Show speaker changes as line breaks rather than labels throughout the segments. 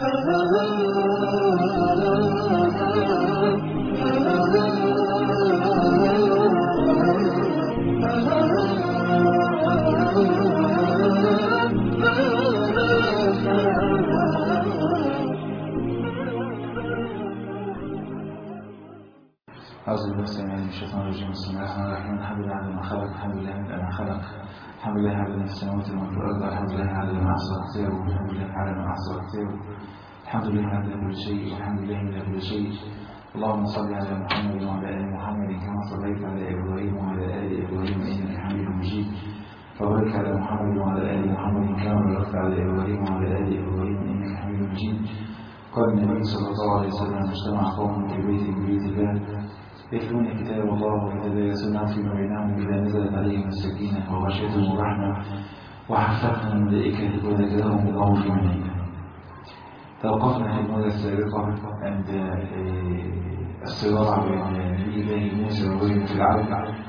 أعوذ بالله السميع من الشيطان الرجيم بسم الله الرحمن الرحيم الحمد لله على ما خلق الحمد لله على ما خلق الحمد لله على ما في السماوات وما في الأرض الحمد لله على ما أحصى اختياره الحمد لله على ما أحصى اختياره الحمد لله على كل شيء والحمد لله على كل شيء اللهم صل على محمد وعلى آل محمد كما صليت على إبراهيم وعلى آل إبراهيم إنك حميد مجيد وبارك على محمد وعلى آل محمد كما باركت على إبراهيم وعلى آل إبراهيم إنك حميد مجيد قال النبي صلى الله عليه وسلم اجتمع قوم في بيت من بيوت الله يتلون كتاب الله ويتدارسونه فيما بينهم إذا نزلت عليهم السكينة وغشيتهم الرحمة وحفتهم الملائكة وذكرهم الله في من عنده توقفنا في المرة السابقة عند الصراع بين نبي موسى وبين فرعون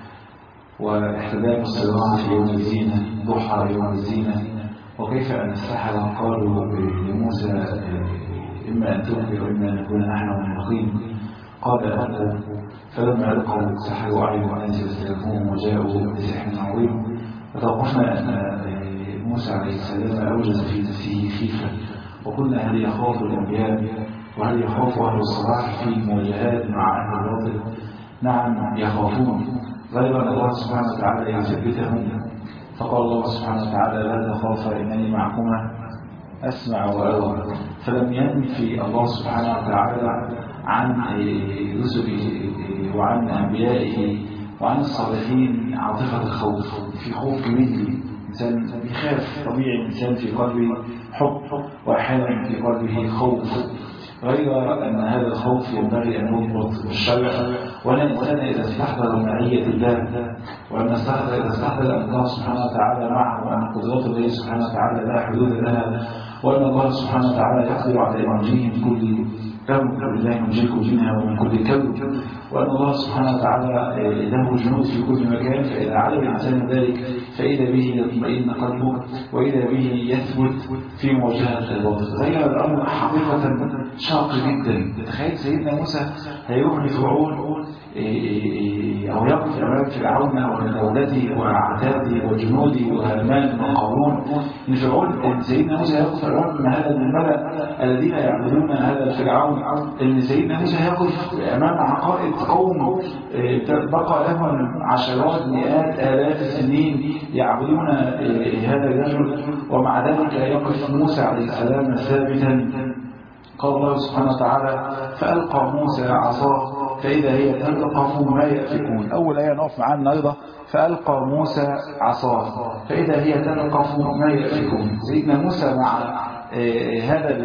واحتدام الصراع في يوم الزينة ضحى يوم الزينة وكيف أن السحرة قالوا لموسى إما أن تنكر وإما أن نكون نحن المنافقين قال ألقوا فلما ألقوا سحروا أعين الناس واستلفوهم وجاءوا بسحر عظيم وتوقفنا أن موسى عليه السلام أوجد في نفسه خيفة وقلنا هل يخاف الأنبياء وهل يخاف أهل الصلاح في مواجهات مع أهل الباطل نعم يخافون غير أن الله سبحانه وتعالى يثبتهم فقال الله سبحانه وتعالى لا تخافا إنني معكما أسمع وأرى فلم ينفي الله سبحانه وتعالى عن رسله وعن أنبيائه وعن الصالحين عاطفة الخوف في خوف كبير إنسان بيخاف طبيعي الإنسان في قلبه حب وأحيانا في قلبه خوف غير أن هذا الخوف ينبغي أن يضبط بالشرع ولا الإنسان إذا استحضر معية الله وأن استحضر إذا استحضر أن الله سبحانه وتعالى معه وأن قدرات الله سبحانه وتعالى لا حدود لها وأن الله سبحانه وتعالى يقدر على إنجيه من كل كون بالله ينجيكم منها ومن كل كون وأن الله سبحانه وتعالى له جنود في كل مكان فإذا علم الإنسان ذلك فإذا به يطمئن قلبه وإذا به يثبت في مواجهة الباطل غير الأمر حقيقة شاق جدا تخيل سيدنا موسى هيروح لفرعون أو يقف أمام فرعون ودولته وأعداده وجنوده وهامان وقارون إن فرعون سيدنا موسى يقف أمام هذا الملأ الذين يعبدون هذا الفرعون إن سيدنا موسى يقف أمام عقائد قوم بقى لهم عشرات مئات آلاف السنين يعبدون هذا الرجل ومع ذلك يقف موسى عليه السلام ثابتا قال الله سبحانه وتعالى فألقى موسى عصاه فإذا هي تلقف ما يأفكون أول آية نقف معاها النهارده فألقى موسى عصاه فإذا هي تلقف ما يأفكون سيدنا موسى مع هذا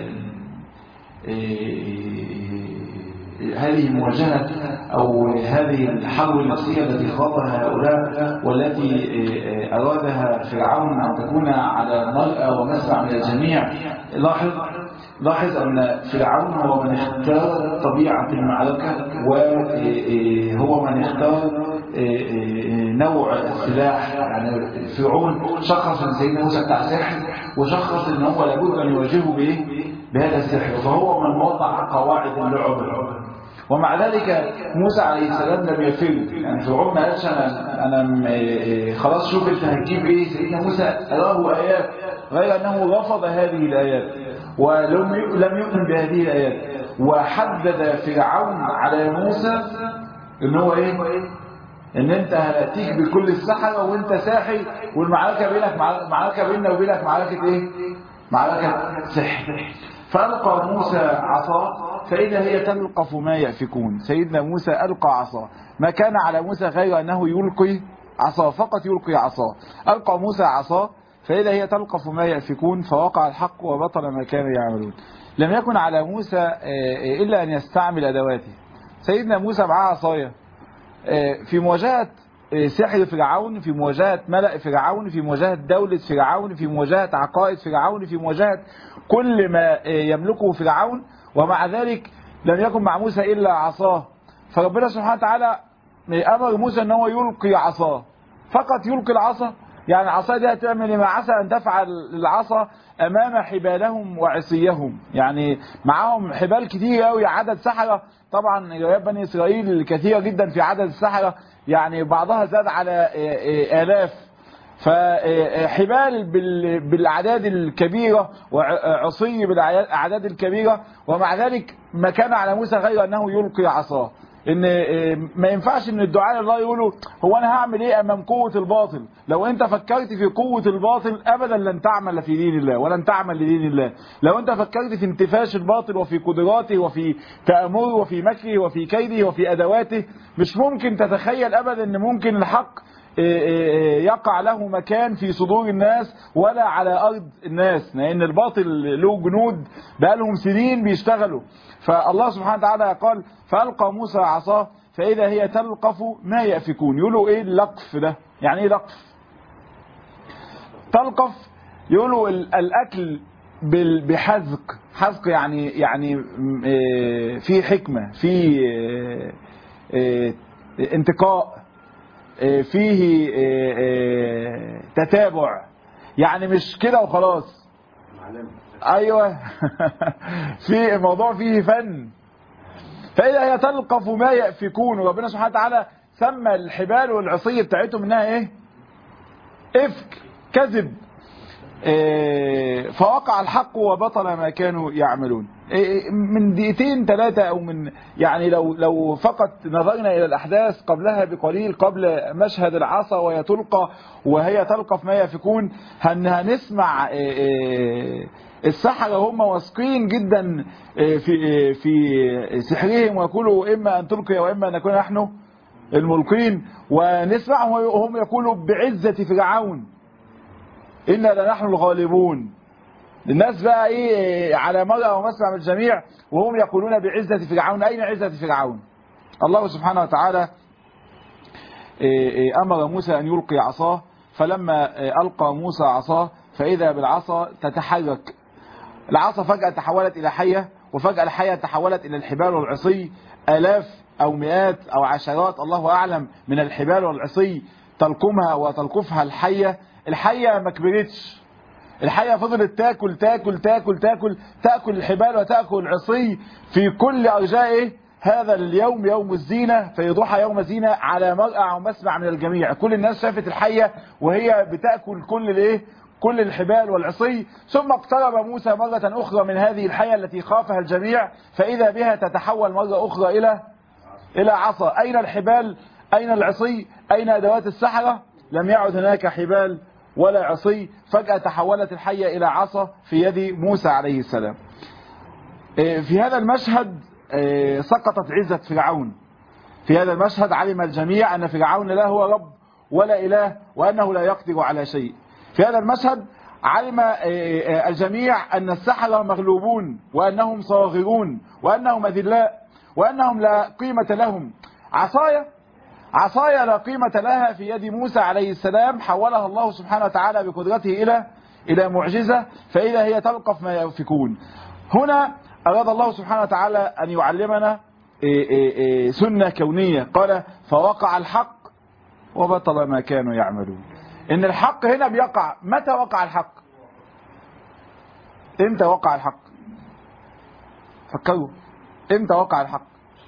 هذه المواجهة أو هذه الحرب النفسية التي خاضها هؤلاء والتي أرادها فرعون أن تكون على المرأة ومسمع من الجميع لاحظ لاحظ أن فرعون هو من اختار طبيعة المعركة وهو من اختار نوع السلاح يعني فرعون شخص ان سيدنا موسى بتاع سحر وشخص ان هو لابد ان يواجهه بايه بهذا السحر فهو من وضع قواعد اللعب ومع ذلك موسى عليه السلام لم يفر يعني فرعون ما قالش انا انا خلاص شوف انت هتجيب ايه سيدنا موسى اراه ايات غير انه رفض هذه الايات ولم لم يؤمن بهذه الايات وحدد فرعون على موسى ان هو ايه ان انت هتيجي بكل السحرة وانت ساحر والمعركة بينك معركة بيننا وبينك معركة ايه معركة سحر فألقى موسى عصاه فإذا هي تلقف ما يأفكون سيدنا موسى ألقى عصاه ما كان على موسى غير أنه يلقي عصاه فقط يلقي عصاه ألقى موسى عصاه فإذا هي تلقف ما يأفكون فوقع الحق وبطل ما كانوا يعملون لم يكن على موسى إلا أن يستعمل أدواته سيدنا موسى معاه عصايه في مواجهة سحر فرعون في مواجهة ملأ فرعون في مواجهة دولة فرعون في مواجهة عقائد فرعون في مواجهة كل ما يملكه فرعون ومع ذلك لم يكن مع موسى إلا عصاه فربنا سبحانه وتعالى أمر موسى أن هو يلقي عصاه فقط يلقي العصا
يعني العصا دي هتعمل إيه؟ ما عسى أن تفعل العصا أمام حبالهم وعصيهم يعني معاهم حبال كتير قوي عدد سحرة طبعا روايات بني إسرائيل كثيرة جدا في عدد السحرة يعني بعضها زاد على آه، آه، آلاف فحبال بال- بالأعداد الكبيرة وعصي بالأعداد الكبيرة ومع ذلك ما كان على موسى غير أنه يلقي عصاه ان إيه، ما ينفعش ان الدعاء لله يقولوا هو انا هعمل ايه امام قوه الباطل لو انت فكرت في قوه الباطل ابدا لن تعمل في دين الله ولن تعمل لدين الله لو انت فكرت في انتفاش الباطل وفي قدراته وفي تامره وفي مكره وفي كيده وفي ادواته مش ممكن تتخيل ابدا ان ممكن الحق إيه إيه إيه يقع له مكان في صدور الناس ولا على أرض الناس لأن الباطل له جنود بقالهم سنين بيشتغلوا فالله سبحانه وتعالى قال فألقى موسى عصاه فإذا هي تلقف ما يأفكون يقولوا إيه اللقف ده يعني إيه لقف تلقف يقولوا ال- الأكل بال- بحذق حذق يعني يعني م- إيه، في حكمة في إيه، إيه، انتقاء إيه، فيه إيه، إيه، تتابع يعني مش كده وخلاص ايوه في الموضوع فيه فن فاذا هي تلقف ما يأفكون وربنا سبحانه وتعالى سمى الحبال والعصي بتاعتهم انها ايه افك كذب إيه، فوقع الحق وبطل ما كانوا يعملون إيه، من دقيقتين ثلاثة أو من يعني لو لو فقط نظرنا إلى الأحداث قبلها بقليل قبل مشهد العصا وهي تلقى وهي تلقف ما يفكون هن هنسمع إيه، إيه، السحرة هم واثقين جدا إيه، في إيه، في سحرهم ويقولوا إما أن تلقي وإما أن نكون نحن الملقين ونسمعهم وهم يقولوا بعزة فرعون إنا لنحن الغالبون الناس بقى ايه على مرأى ومسمع من الجميع وهم يقولون بعزة فرعون أين عزة فرعون الله سبحانه وتعالى إيه إيه أمر موسى أن يلقي عصاه فلما إيه ألقى موسى عصاه فإذا بالعصا تتحرك العصا فجأة تحولت إلى حية وفجأة الحية تحولت إلى الحبال والعصي آلاف أو مئات أو عشرات الله أعلم من الحبال والعصي تلقمها وتلقفها الحية الحية ما كبرتش الحية فضلت تاكل تاكل تاكل تاكل تاكل الحبال وتاكل العصي في كل ارجاء هذا اليوم يوم الزينة فيضحى يوم الزينة على مرأى أو مسمع من الجميع كل الناس شافت الحية وهي بتأكل كل الايه كل الحبال والعصي ثم اقترب موسى مرة أخرى من هذه الحية التي خافها الجميع فإذا بها تتحول مرة أخرى إلى إلى عصا أين الحبال أين العصي أين أدوات السحرة لم يعد هناك حبال ولا عصي فجأة تحولت الحية إلى عصا في يد موسى عليه السلام إيه، في هذا المشهد إيه، سقطت عزة فرعون في هذا المشهد علم الجميع أن فرعون لا هو رب ولا إله وأنه لا يقدر على شيء في هذا المشهد علم إيه، الجميع أن السحرة مغلوبون وأنهم صاغرون وأنهم أذلاء وأنهم لا قيمة لهم عصايا عصايا لا قيمة لها في يد موسى عليه السلام حولها الله سبحانه وتعالى بقدرته إلى إلى معجزة فإذا هي تلقف ما يفكون هنا أراد الله سبحانه وتعالى أن يعلمنا إيه إيه إيه سنة كونية قال فوقع الحق وبطل ما كانوا يعملون إن الحق هنا بيقع متى وقع الحق إمتى وقع الحق فكروا إمتى وقع الحق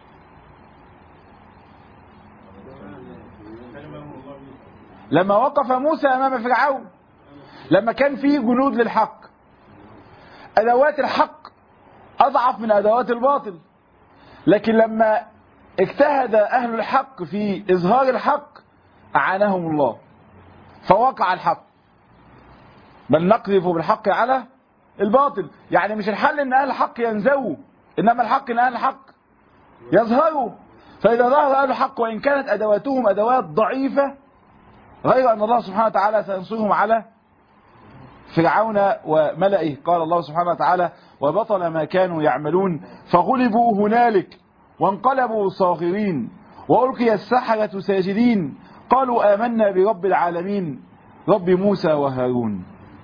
لما وقف موسى أمام فرعون لما كان فيه جنود للحق أدوات الحق أضعف من أدوات الباطل لكن لما اجتهد أهل الحق في إظهار الحق أعانهم الله فوقع الحق بل نقذف بالحق على الباطل يعني مش الحل ان اهل الحق ينزووا انما الحق ان اهل الحق يظهروا فاذا ظهر اهل الحق وان كانت ادواتهم ادوات ضعيفه غير ان الله سبحانه وتعالى سينصرهم على فرعون وملئه قال الله سبحانه وتعالى وبطل ما كانوا يعملون فغلبوا هنالك وانقلبوا صاغرين والقي السحره ساجدين قالوا امنا برب العالمين رب موسى وهارون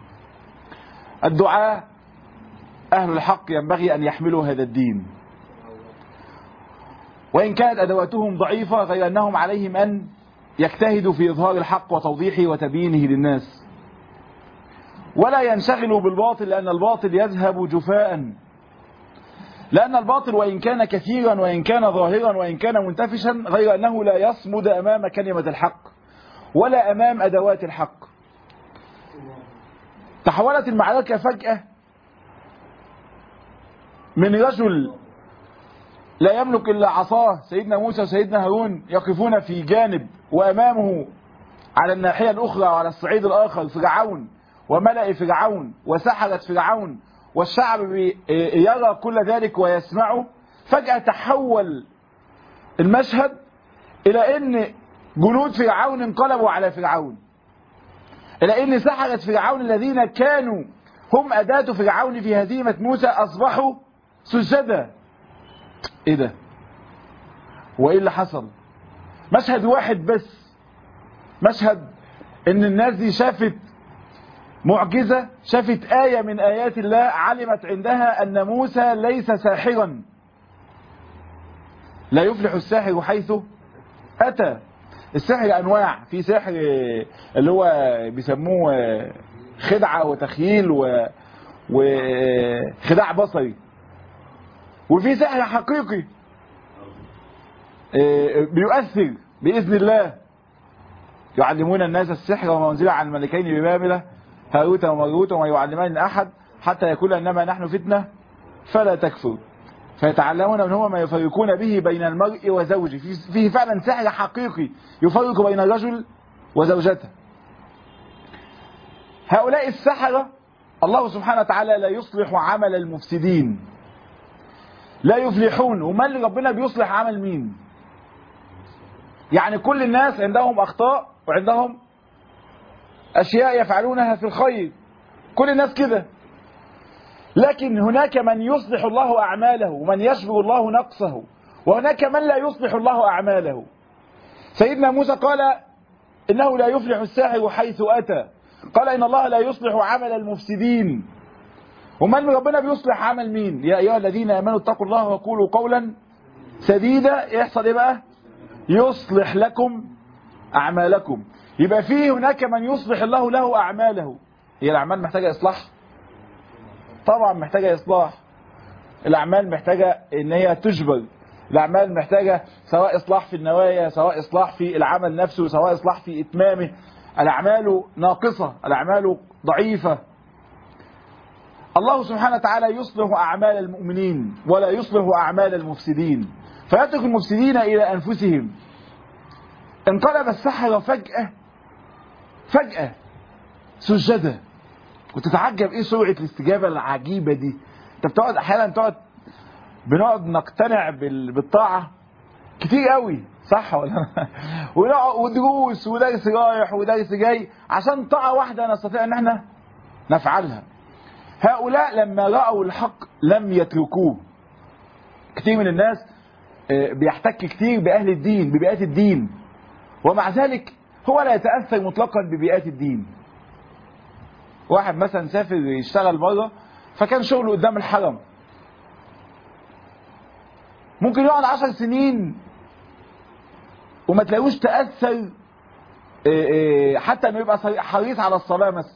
الدعاء أهل الحق ينبغي أن يحملوا هذا الدين وإن كانت أدواتهم ضعيفة غير أنهم عليهم أن يجتهد في إظهار الحق وتوضيحه وتبيينه للناس ولا ينشغل بالباطل لأن الباطل يذهب جفاء لأن الباطل وإن كان كثيرا وإن كان ظاهرا وإن كان منتفشا غير أنه لا يصمد أمام كلمة الحق ولا أمام أدوات الحق تحولت المعركة فجأة من رجل لا يملك إلا عصاه سيدنا موسى وسيدنا هارون يقفون في جانب وأمامه على الناحية الأخرى وعلى الصعيد الآخر فرعون وملأ فرعون وسحرة فرعون والشعب يرى كل ذلك ويسمعه فجأة تحول المشهد إلى أن جنود فرعون انقلبوا على فرعون إلى أن سحرة فرعون الذين كانوا هم أداة فرعون في هزيمة موسى أصبحوا سجدا إيه ده وإيه اللي حصل مشهد واحد بس مشهد ان الناس دي شافت معجزة شافت آية من آيات الله علمت عندها أن موسى ليس ساحرا لا يفلح الساحر حيث أتى السحر أنواع في سحر اللي هو بيسموه خدعة وتخييل و وخداع بصري وفي سحر حقيقي بيؤثر بإذن الله يعلمون الناس السحر وما أنزل على الملكين ببابلة هاروت وماروت وما يعلمان أحد حتى يقول إنما نحن فتنة فلا تكفر فيتعلمون منهما ما يفرقون به بين المرء وزوجه فيه فعلا سحر حقيقي يفرق بين الرجل وزوجته هؤلاء السحرة الله سبحانه وتعالى لا يصلح عمل المفسدين لا يفلحون وما اللي ربنا بيصلح عمل مين يعني كل الناس عندهم أخطاء وعندهم أشياء يفعلونها في الخير كل الناس كده لكن هناك من يصلح الله أعماله ومن يشبه الله نقصه وهناك من لا يصلح الله أعماله سيدنا موسى قال إنه لا يفلح الساحر حيث أتى قال إن الله لا يصلح عمل المفسدين ومن ربنا بيصلح عمل مين يا أيها الذين آمنوا اتقوا الله وقولوا قولا سديدا يحصل إيه بقى يصلح لكم أعمالكم يبقى فيه هناك من يصلح الله له أعماله هي الأعمال محتاجة إصلاح طبعا محتاجة إصلاح الأعمال محتاجة إن هي تجبر الأعمال محتاجة سواء إصلاح في النوايا سواء إصلاح في العمل نفسه سواء إصلاح في إتمامه الأعمال ناقصة الأعمال ضعيفة الله سبحانه وتعالى يصلح أعمال المؤمنين ولا يصلح أعمال المفسدين فيترك المفسدين إلى أنفسهم انقلب السحرة فجأة فجأة سجدة وتتعجب ايه سرعة الاستجابة العجيبة دي انت بتقعد احيانا تقعد بنقعد نقتنع بالطاعة كتير قوي صح ولا ودروس ودرس رايح ودرس جاي عشان طاعة واحدة نستطيع ان احنا نفعلها هؤلاء لما رأوا الحق لم يتركوه كتير من الناس بيحتك كتير بأهل الدين ببيئات الدين ومع ذلك هو لا يتأثر مطلقا ببيئات الدين واحد مثلا سافر يشتغل بره فكان شغله قدام الحرم ممكن يقعد عشر سنين وما تلاقوش تأثر حتى انه يبقى حريص على الصلاة مثلا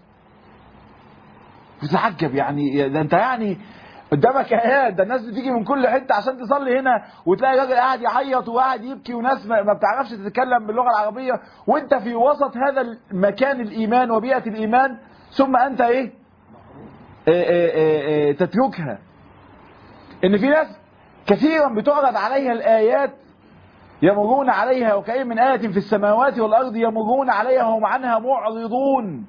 بتتعجب يعني ده انت يعني قدامك ايات ده الناس بتيجي من كل حته عشان تصلي هنا وتلاقي راجل قاعد يعيط وقاعد يبكي وناس ما بتعرفش تتكلم باللغه العربيه وانت في وسط هذا المكان الايمان وبيئه الايمان ثم انت ايه, إيه, إيه, إيه تتركها ان في ناس كثيرا بتعرض عليها الايات يمرون عليها وكأي من آية في السماوات والأرض يمرون عليها وهم عنها معرضون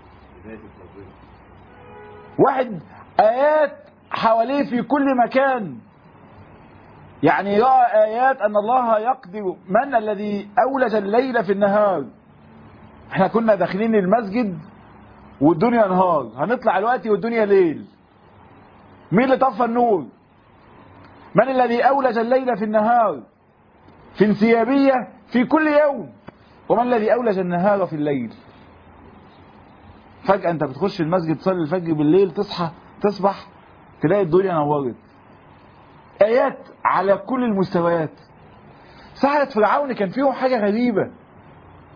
واحد آيات حواليه في كل مكان يعني رأى آيات أن الله يقدر من الذي أولج الليل في النهار احنا كنا داخلين المسجد والدنيا نهار هنطلع الوقت والدنيا ليل مين اللي طفى النور من الذي أولج الليل في النهار في انسيابية في كل يوم ومن الذي أولج النهار في الليل فجأة انت بتخش المسجد تصلي الفجر بالليل تصحى تصبح تلاقي الدنيا نورت آيات على كل المستويات سحرة فرعون كان فيهم حاجة غريبة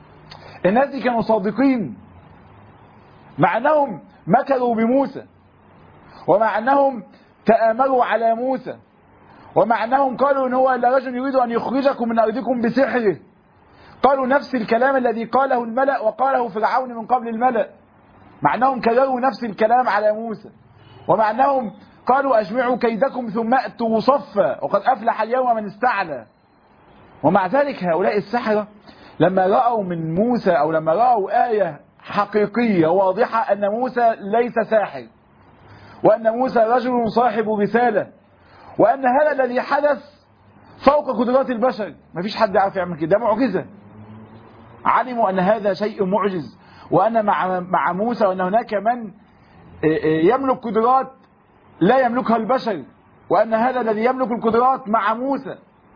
الناس دي كانوا صادقين مع انهم مكروا بموسى ومع انهم تآمروا على موسى ومع انهم قالوا ان هو لرجل يريد ان يخرجكم من ارضكم بسحره قالوا نفس الكلام الذي قاله الملأ وقاله فرعون من قبل الملأ مع انهم كرروا نفس الكلام على موسى ومع انهم قالوا اجمعوا كيدكم ثم اتوا صفا وقد افلح اليوم من استعلى ومع ذلك هؤلاء السحرة لما رأوا من موسى او لما رأوا آية حقيقية واضحة ان موسى ليس ساحر وان موسى رجل صاحب رسالة وان هذا الذي حدث فوق قدرات البشر مفيش حد يعرف يعمل كده ده معجزة علموا ان هذا شيء معجز وان مع مع موسى وان هناك من يملك قدرات لا يملكها البشر وان هذا الذي يملك القدرات مع موسى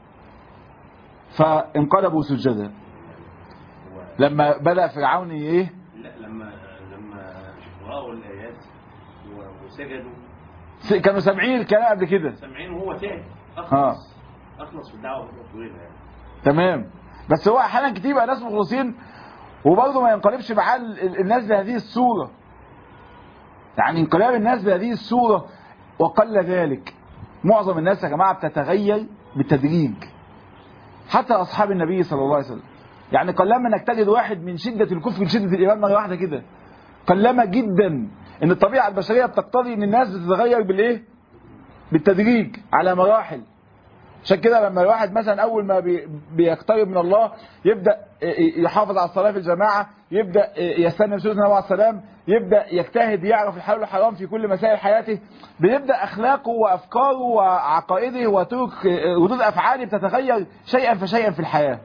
فانقلبوا سجدا لما بدا فرعون ايه
لا لما لما راوا الايات و- وسجدوا
س- كانوا سامعين الكلام قبل كده
سامعين وهو تعب
آه.
اخلص اخلص في الدعوه فتره طويله يعني
تمام بس هو احيانا كتير يبقى ناس مخلصين وبرضه ما ينقلبش معاه ال- ال- الناس بهذه الصوره يعني انقلاب الناس بهذه الصوره وقل ذلك معظم الناس يا جماعه بتتغير بالتدريج حتى اصحاب النبي صلى الله عليه وسلم يعني قلما انك تجد واحد من شده الكفر لشده الايمان مره واحده كده قلما جدا ان الطبيعه البشريه بتقتضي ان الناس بتتغير بالايه بالتدريج على مراحل عشان كده لما الواحد مثلا اول ما بي- بيقترب من الله يبدا يحافظ على الصلاه في الجماعه يبدا يستنى سنه النبي عليه السلام يبدا يجتهد يعرف الحلال والحرام في كل مسائل حياته بيبدا اخلاقه وافكاره وعقائده وطرق ردود افعاله بتتغير شيئا فشيئا في الحياه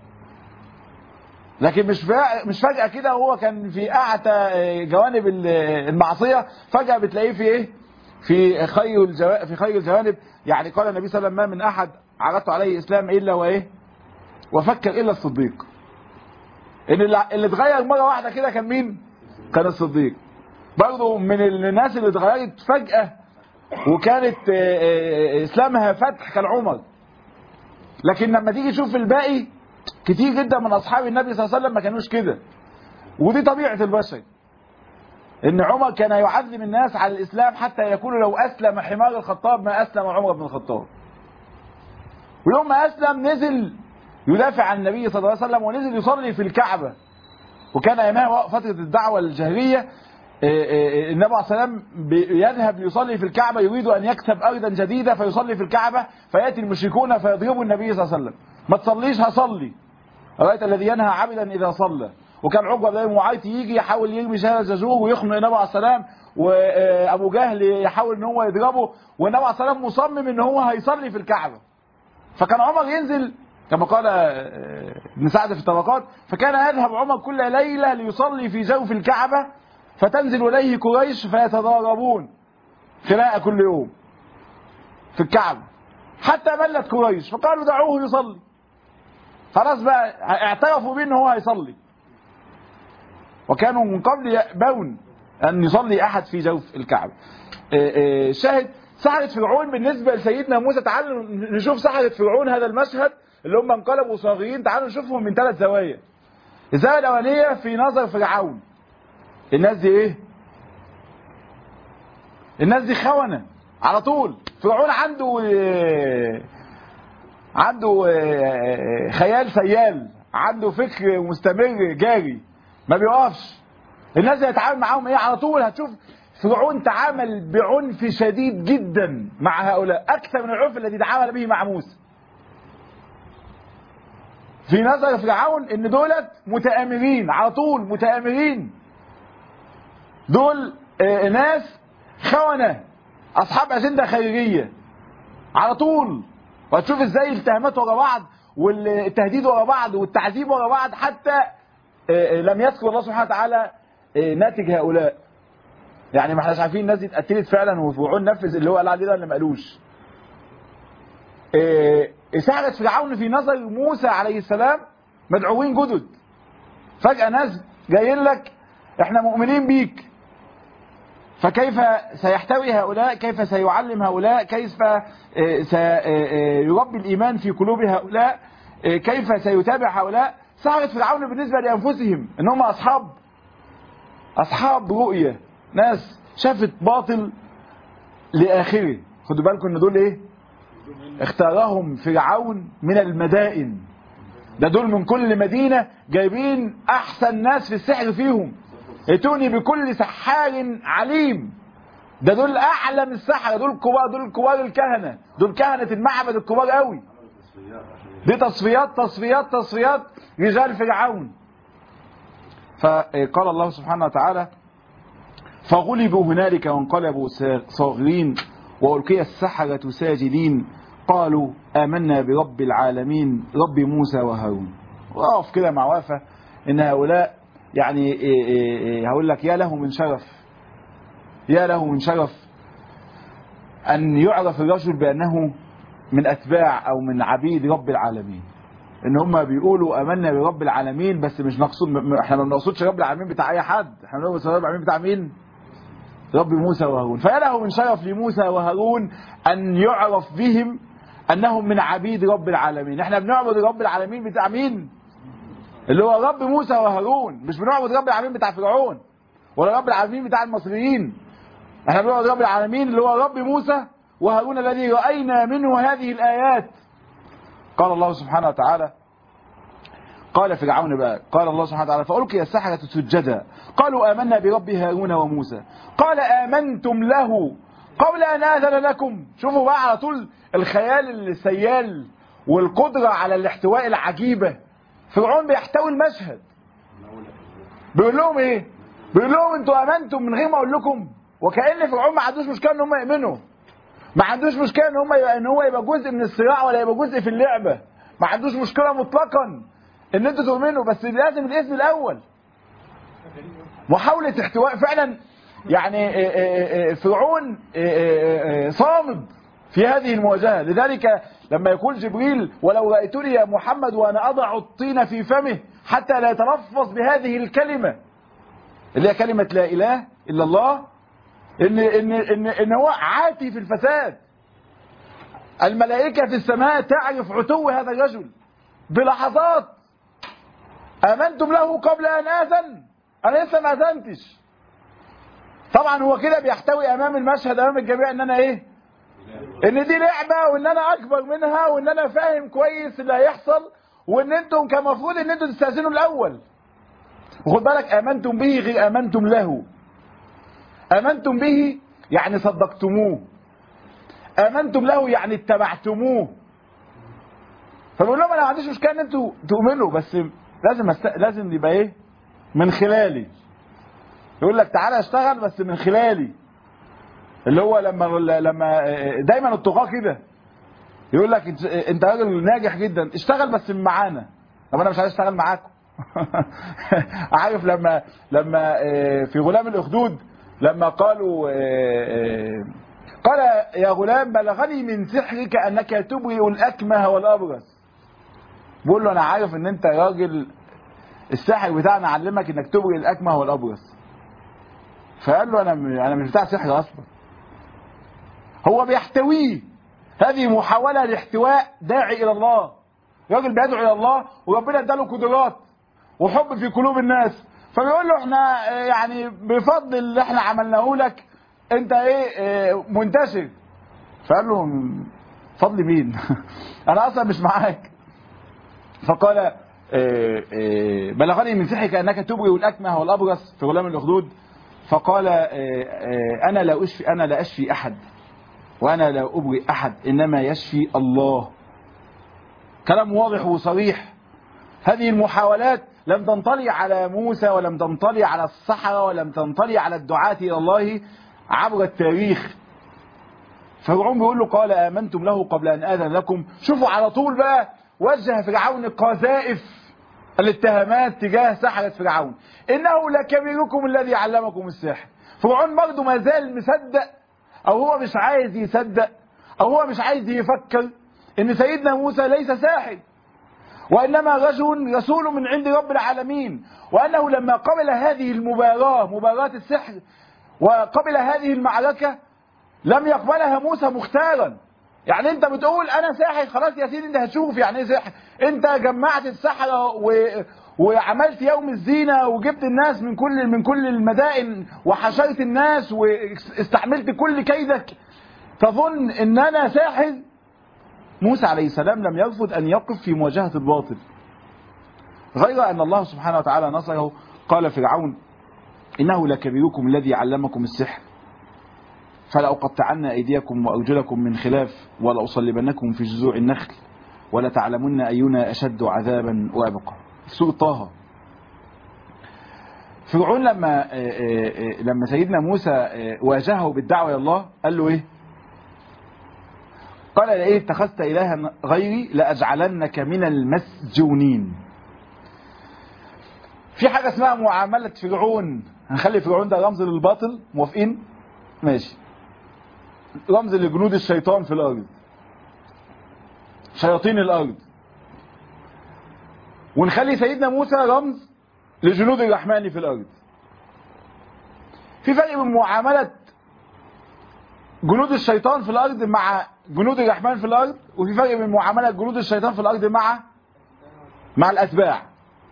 لكن مش فا- مش فجاه كده وهو كان في اعتى جوانب المعصيه فجاه بتلاقيه في ايه في خير الجوا... في خير الجوانب يعني قال النبي صلى الله عليه وسلم ما من احد عرضت عليه الاسلام الا وايه وفكر الا الصديق ان اللي اللي اتغير مره واحده كده كان مين كان الصديق برضه من الناس اللي اتغيرت فجاه وكانت آه، آه، اسلامها فتح كان عمر لكن لما تيجي تشوف الباقي كتير جدا من اصحاب النبي صلى الله عليه وسلم ما كانوش كده ودي طبيعه البشر ان عمر كان يعذب الناس على الاسلام حتى يقول لو اسلم حمار الخطاب ما اسلم عمر بن الخطاب ويوم ما اسلم نزل يدافع عن النبي صلى الله عليه وسلم ونزل يصلي في الكعبه وكان ايامها فتره الدعوه الجاهليه آه، آه، النبي عليه الصلاه والسلام يذهب ليصلي في الكعبه يريد ان يكسب ارضا جديده فيصلي في الكعبه فياتي المشركون فيضربوا النبي صلى الله عليه وسلم ما تصليش هصلي رايت الذي ينهى عبدا اذا صلى وكان عقبه بن معيط يجي يحاول يرمي شهر الزجور ويخنق النبي عليه السلام وابو جهل يحاول ان هو يضربه والنبي عليه السلام مصمم ان هو هيصلي في الكعبه فكان عمر ينزل كما قال آه، ابن سعد في الطبقات فكان يذهب عمر كل ليله ليصلي في جوف الكعبه فتنزل اليه قريش فيتضاربون خناقه كل يوم في الكعبه حتى ملت قريش فقالوا دعوه يصلي خلاص بقى اعترفوا بيه ان هو هيصلي وكانوا من قبل يأبون ان يصلي احد في جوف الكعبه آه، آه، شاهد سحرة فرعون بالنسبة لسيدنا موسى تعالوا نشوف سحرة فرعون هذا المشهد اللي هم انقلبوا صاغرين تعالوا نشوفهم من ثلاث زوايا الزاوية الأولانية في نظر فرعون الناس دي ايه؟ الناس دي خونة على طول فرعون عنده آه، عنده آه، خيال سيال عنده فكر مستمر جاري ما بيقفش الناس اللي هيتعامل معاهم ايه على طول هتشوف فرعون تعامل بعنف شديد جدا مع هؤلاء اكثر من العنف الذي تعامل به مع موسى في نظر فرعون ان دولت متآمرين على طول متآمرين دول آه، ناس خونة اصحاب اجندة خيرية على طول وهتشوف ازاي الاتهامات ورا بعض والتهديد ورا بعض والتعذيب ورا بعض حتى آه، آه، لم يذكر الله سبحانه وتعالى آه، ناتج هؤلاء يعني ما احناش عارفين الناس دي اتقتلت فعلا وفرعون نفذ اللي هو قال عليه ده ولا ما قالوش إيه، سحرة فرعون في نظر موسى عليه السلام مدعوين جدد فجأة ناس جايين لك احنا مؤمنين بيك فكيف سيحتوي هؤلاء كيف سيعلم هؤلاء كيف آه، سيربي الإيمان في قلوب هؤلاء آه، كيف سيتابع هؤلاء سحرة فرعون بالنسبة لأنفسهم إن هم أصحاب أصحاب رؤية ناس شافت باطل لآخره خدوا بالكم إن دول إيه اختارهم فرعون من المدائن ده دول من كل مدينة جايبين أحسن ناس في السحر فيهم ائتوني بكل سحار عليم ده دول أعلم السحرة دول كبار دول كبار الكهنة دول كهنة المعبد الكبار قوي دي تصفيات تصفيات تصفيات رجال فرعون فقال الله سبحانه وتعالى فغلبوا هنالك وانقلبوا صاغرين وألقي السحرة ساجدين قالوا آمنا برب العالمين رب موسى وهارون وأقف كده مع وافة إن هؤلاء يعني إيه إيه إيه هقول لك يا له من شرف يا له من شرف أن يعرف الرجل بأنه من أتباع أو من عبيد رب العالمين ان هم بيقولوا امنا برب العالمين بس مش نقصد احنا ما بنقصدش رب العالمين بتاع اي حد احنا بنقصد رب العالمين بتاع مين رب موسى وهارون فيا له من شرف لموسى وهارون ان يعرف بهم انهم من عبيد رب العالمين احنا بنعبد رب العالمين بتاع مين اللي هو رب موسى وهارون مش بنعبد رب العالمين بتاع فرعون ولا رب العالمين بتاع المصريين احنا بنعبد رب العالمين اللي هو رب موسى وهارون الذي راينا منه هذه الايات قال الله سبحانه وتعالى قال فرعون بقى قال الله سبحانه وتعالى فألقي السحرة سجدا قالوا آمنا برب هارون وموسى قال آمنتم له قبل أن آذن لكم شوفوا بقى على طول الخيال السيال والقدرة على الاحتواء العجيبة فرعون بيحتوي المشهد بيقول لهم ايه بيقول لهم انتوا امنتم من غير ما اقول لكم وكأن فرعون ما عندوش مشكلة ان هم يؤمنوا ما عندوش مشكلة ان هم ان هو يبقى جزء من الصراع ولا يبقى جزء في اللعبة ما عندوش مشكلة مطلقا ان انتوا تؤمنوا بس لازم الاسم الاول محاولة احتواء فعلا يعني فرعون صامد في هذه المواجهة لذلك لما يقول جبريل ولو رأيتني يا محمد وأنا أضع الطين في فمه حتى لا يتلفظ بهذه الكلمة اللي هي كلمة لا إله إلا الله إن, إن, إن, إن هو عاتي في الفساد الملائكة في السماء تعرف عتو هذا الرجل بلحظات آمنتم له قبل أن آذن أنا لسه ما أذنتش طبعا هو كده بيحتوي أمام المشهد أمام الجميع إن أنا إيه إن دي لعبة وإن أنا أكبر منها وإن أنا فاهم كويس اللي هيحصل وإن أنتم كان المفروض إن أنتم تستأذنوا الأول وخد بالك آمنتم به غير آمنتم له آمنتم به يعني صدقتموه آمنتم له يعني اتبعتموه فبقول لهم انا ما عنديش مشكله ان انتوا تؤمنوا بس لازم أست... لازم يبقى ايه من خلالي يقول لك تعالى اشتغل بس من خلالي اللي هو لما لما دايما الطغاة كده يقول لك انت, انت راجل ناجح جدا اشتغل بس معانا طب انا مش عايز اشتغل معاكم عارف لما لما في غلام الاخدود لما قالوا قال يا غلام بلغني من سحرك انك تبرئ الاكمه والابرص بقول له انا عارف ان انت راجل الساحر بتاعنا علمك انك تبرئ الاكمه والابرص فقال له انا انا مش بتاع سحر اصلا هو بيحتويه هذه محاوله لاحتواء داعي الى الله راجل بيدعو الى الله وربنا اداله قدرات وحب في قلوب الناس فبيقول له احنا يعني بفضل اللي احنا عملناه لك انت ايه منتشر فقال له فضل مين انا اصلا مش معاك فقال بلغني من سحرك انك تبرئ الاكمه والابرص في غلام الاخدود فقال انا لا اشفي انا لا اشفي احد وانا لا ابرئ احد انما يشفي الله كلام واضح وصريح هذه المحاولات لم تنطلي على موسى ولم تنطلي على الصحراء ولم تنطلي على الدعاة الى الله عبر التاريخ فرعون بيقول له قال آمنتم له قبل أن آذن لكم شوفوا على طول بقى وجه فرعون قذائف الاتهامات تجاه سحرة فرعون إنه لكبيركم الذي علمكم السحر فرعون برضه ما زال مصدق أو هو مش عايز يصدق أو هو مش عايز يفكر إن سيدنا موسى ليس ساحر وإنما رجل رسول من عند رب العالمين وأنه لما قبل هذه المباراة مباراة السحر وقبل هذه المعركة لم يقبلها موسى مختارا يعني انت بتقول انا ساحر خلاص يا سيدي انت هتشوف يعني ايه سحر انت جمعت السحرة و... وعملت يوم الزينة وجبت الناس من كل من كل المدائن وحشرت الناس واستعملت كل كيدك تظن ان انا ساحر موسى عليه السلام لم يرفض ان يقف في مواجهة الباطل غير ان الله سبحانه وتعالى نصره قال فرعون انه لكبيركم الذي علمكم السحر فلأقطعن أيديكم وأرجلكم من خلاف ولأصلبنكم في جذوع النخل ولتعلمن أينا أشد عذابا وأبقى في سورة طه فرعون لما لما سيدنا موسى واجهه بالدعوة إلى الله قال له إيه قال لئن اتخذت إلها غيري لأجعلنك من المسجونين في حاجة اسمها معاملة فرعون هنخلي فرعون ده رمز للباطل موافقين ماشي رمز لجنود الشيطان في الأرض شياطين الأرض ونخلي سيدنا موسى رمز لجنود الرحمن في الأرض في فرق بين معاملة جنود الشيطان في الأرض مع جنود الرحمن في الأرض وفي فرق بين معاملة جنود الشيطان في الأرض مع مع الأتباع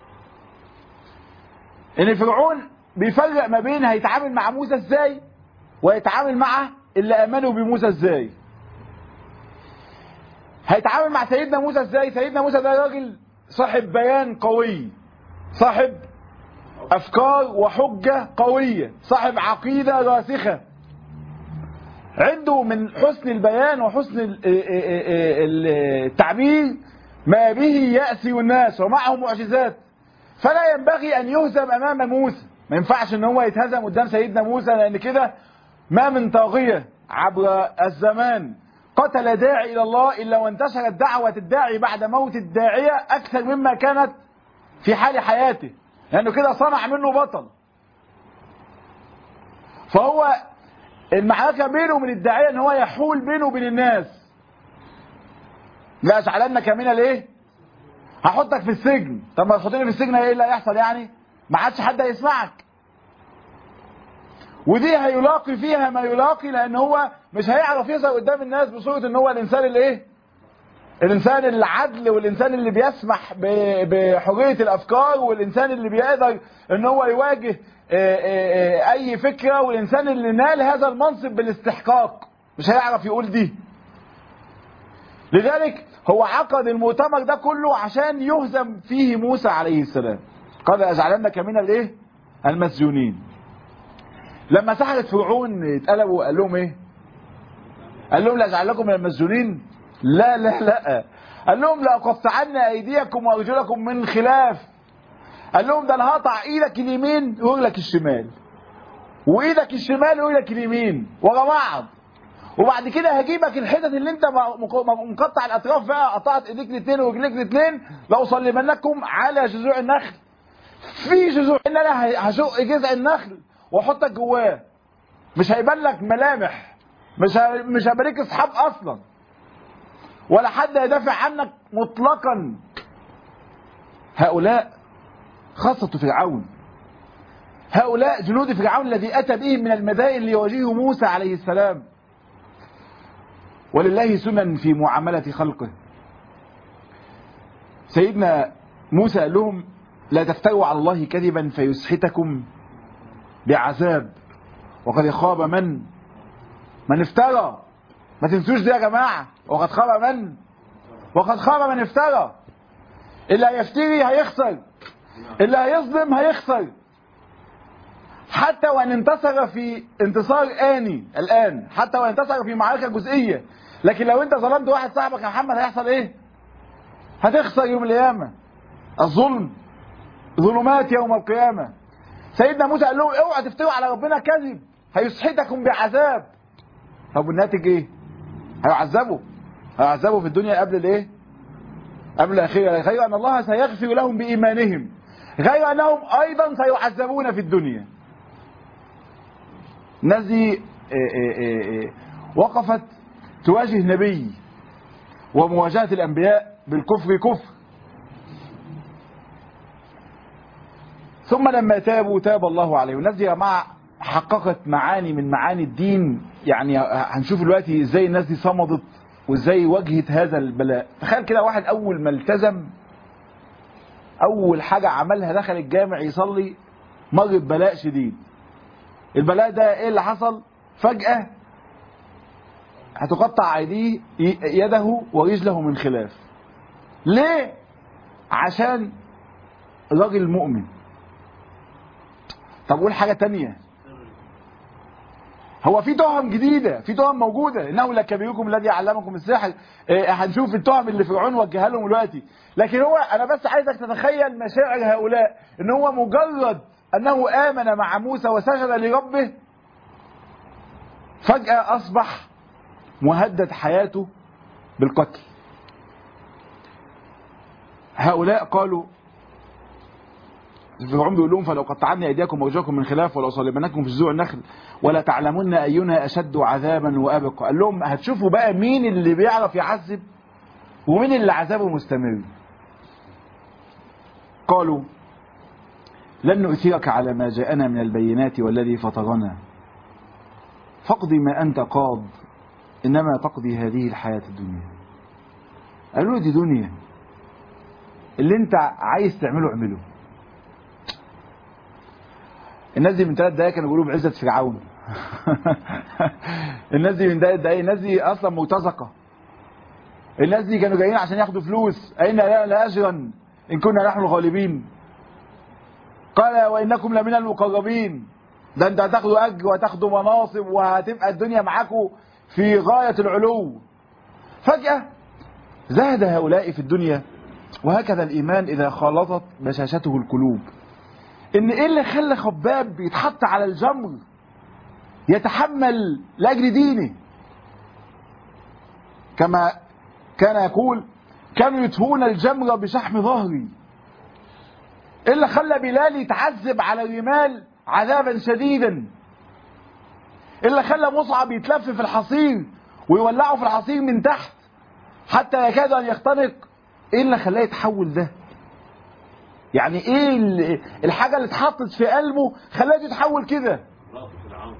إن فرعون بيفرق ما بين هيتعامل مع موسى ازاي ويتعامل مع اللي امنوا بموسى ازاي هيتعامل مع سيدنا موسى ازاي سيدنا موسى ده راجل صاحب بيان قوي صاحب افكار وحجة قوية صاحب عقيدة راسخة عنده من حسن البيان وحسن التعبير ما به يأسي الناس ومعه معجزات فلا ينبغي ان يهزم امام موسى ما ينفعش ان هو يتهزم قدام سيدنا موسى لان كده ما من طاغية عبر الزمان قتل داعي إلى الله إلا وانتشرت دعوة الداعي بعد موت الداعية أكثر مما كانت في حال حياته لأنه كده صنع منه بطل فهو المعركة بينه وبين الداعية ان هو يحول بينه وبين الناس لا اجعلنك من الايه هحطك في السجن طب ما تحطني في السجن ايه اللي هيحصل يعني ما عادش حد هيسمعك ودي هيلاقي فيها ما يلاقي لان هو مش هيعرف يظهر قدام الناس بصورة ان هو الانسان اللي ايه الانسان العدل والانسان اللي بيسمح بحرية الافكار والانسان اللي بيقدر ان هو يواجه اي فكرة والانسان اللي نال هذا المنصب بالاستحقاق مش هيعرف يقول دي لذلك هو عقد المؤتمر ده كله عشان يهزم فيه موسى عليه السلام قال اجعلنك من الايه المسجونين لما سحرت فرعون اتقلبوا قال لهم ايه قال لهم لاجعلكم من المسجونين لا لا لا قال لهم لاقطعن ايديكم وارجلكم من خلاف قال لهم ده انا هقطع ايدك اليمين ورجلك الشمال وايدك الشمال ورجلك اليمين ورا بعض وبعد كده هجيبك الحتت اللي انت مقطع الاطراف بقى قطعت ايديك الاثنين ورجليك الاثنين لاصلبنكم على جذوع النخل في جذوع ان انا هشق جذع النخل واحطك جواه مش هيبان لك ملامح مش ه... مش هيبقى اصحاب اصلا ولا حد هيدافع عنك مطلقا هؤلاء خاصة فرعون هؤلاء جنود فرعون الذي أتى بهم من المدائن ليواجهه موسى عليه السلام ولله سنن في معاملة خلقه سيدنا موسى قال لهم لا تفتروا على الله كذبا فيسحتكم بعذاب وقد خاب من من افترى ما تنسوش دي يا جماعة وقد خاب من وقد خاب من افترى اللي هيفتري هيخسر اللي هيظلم هيخسر حتى وان انتصر في انتصار آني الآن حتى وان انتصر في معركة جزئية لكن لو انت ظلمت واحد صاحبك يا محمد هيحصل ايه هتخسر يوم القيامة الظلم ظلمات يوم القيامة سيدنا موسى قال لهم اوعى تفتروا على ربنا كذب هيسحتكم بعذاب طب والناتج ايه هيعذبوا هيعذبوا في الدنيا قبل الايه قبل الاخره غير ان الله سيغفر لهم بايمانهم غير انهم ايضا سيعذبون في الدنيا الناس دي وقفت تواجه نبي ومواجهه الانبياء بالكفر كفر ثم لما تابوا تاب الله عليهم الناس دي يا جماعه حققت معاني من معاني الدين يعني هنشوف دلوقتي ازاي الناس دي صمدت وازاي واجهت هذا البلاء تخيل كده واحد اول ما التزم اول حاجة عملها دخل الجامع يصلي مر ببلاء شديد البلاء ده ايه اللي حصل فجأة هتقطع ايديه ي- يده ورجله من خلاف ليه عشان راجل مؤمن طب قول حاجة تانية هو في تهم جديدة في تهم موجودة انه لكبيركم الذي علمكم السحر إيه، هنشوف التهم اللي فرعون وجهها لهم دلوقتي لكن هو انا بس عايزك تتخيل مشاعر هؤلاء ان هو مجرد انه امن مع موسى وسجد لربه فجأة اصبح مهدد حياته بالقتل هؤلاء قالوا فرعون بيقول لهم فلو قطعنا ايديكم وارجلكم من خلاف ولا صلبناكم في جذوع النخل ولا تعلمن اينا اشد عذابا وابقى قال لهم هتشوفوا بقى مين اللي بيعرف يعذب ومين اللي عذابه مستمر قالوا لن نؤثرك على ما جاءنا من البينات والذي فطرنا فاقض ما انت قاض انما تقضي هذه الحياه الدنيا قالوا له دي دنيا اللي انت عايز تعمله اعمله الناس دي من ثلاث دقايق كانوا بيقولوا بعزة فرعون الناس دي من ثلاث دقايق الناس دي اصلا مرتزقه الناس دي كانوا جايين عشان ياخدوا فلوس اين لنا لاجرا ان كنا نحن الغالبين قال وانكم لمن المقربين ده انت هتاخدوا اجر وهتاخدوا مناصب وهتبقى الدنيا معاكم في غايه العلو فجاه زهد هؤلاء في الدنيا وهكذا الايمان اذا خالطت بشاشته القلوب ان ايه اللي خلى خباب يتحط على الجمر يتحمل لاجل دينه كما كان يقول كانوا يتهون الجمر بشحم ظهري ايه اللي خلى بلال يتعذب على الرمال عذابا شديدا ايه اللي خلى مصعب يتلف في الحصير ويولعه في الحصير من تحت حتى يكاد ان يختنق ايه اللي خلاه يتحول ده يعني ايه ال- الحاجه اللي اتحطت في قلبه خلاته يتحول كده
رأس فرعون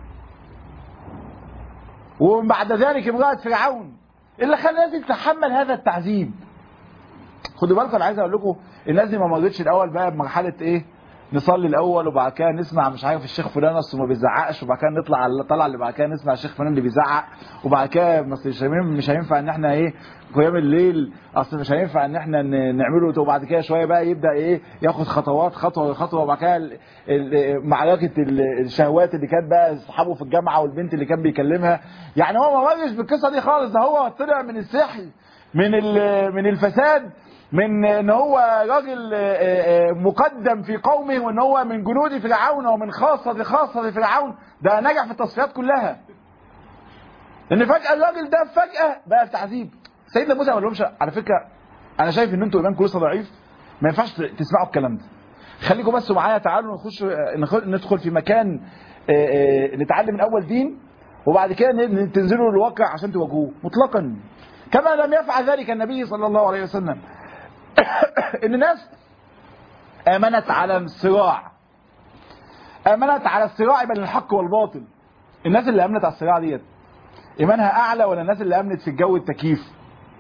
وبعد ذلك امرأة فرعون اللي خلاها تتحمل هذا التعذيب خدوا بالكم انا عايز اقول لكم الناس دي ما مرتش الاول بقى بمرحله ايه نصلي الاول وبعد كده نسمع مش عارف الشيخ فلان اصله ما بيزعقش وبعد كده نطلع على طلع اللي بعد كده نسمع الشيخ فلان اللي بيزعق وبعد كده بس مش هينفع- مش هينفع ان احنا ايه قيام الليل اصل مش هينفع ان احنا ن- نعمله وبعد كده شويه بقى يبدا ايه ياخد خطوات خطوه خطوه وبعد كده ال- ال- معركه ال- الشهوات اللي كانت بقى اصحابه في الجامعه والبنت اللي كان بيكلمها يعني هو ما مرش بالقصه دي خالص ده هو طلع من السحر من ال- من الفساد من ان هو راجل آه، آه، مقدم في قومه وان هو من جنود فرعون ومن خاصة خاصة فرعون ده نجح في التصفيات كلها ان فجأة الراجل ده فجأة بقى في تعذيب سيدنا موسى ما قالهمش على فكرة انا شايف ان انتوا ايمانكم لسه ضعيف ما ينفعش تسمعوا الكلام ده خليكم بس معايا تعالوا نخش نخ- ندخل في مكان آه، آه، نتعلم من اول دين وبعد كده ن- تنزلوا للواقع عشان تواجهوه مطلقا كما لم يفعل ذلك النبي صلى الله عليه وسلم ان ناس امنت على الصراع امنت على الصراع بين الحق والباطل الناس اللي امنت على الصراع ديت ايمانها اعلى ولا الناس اللي امنت في الجو التكييف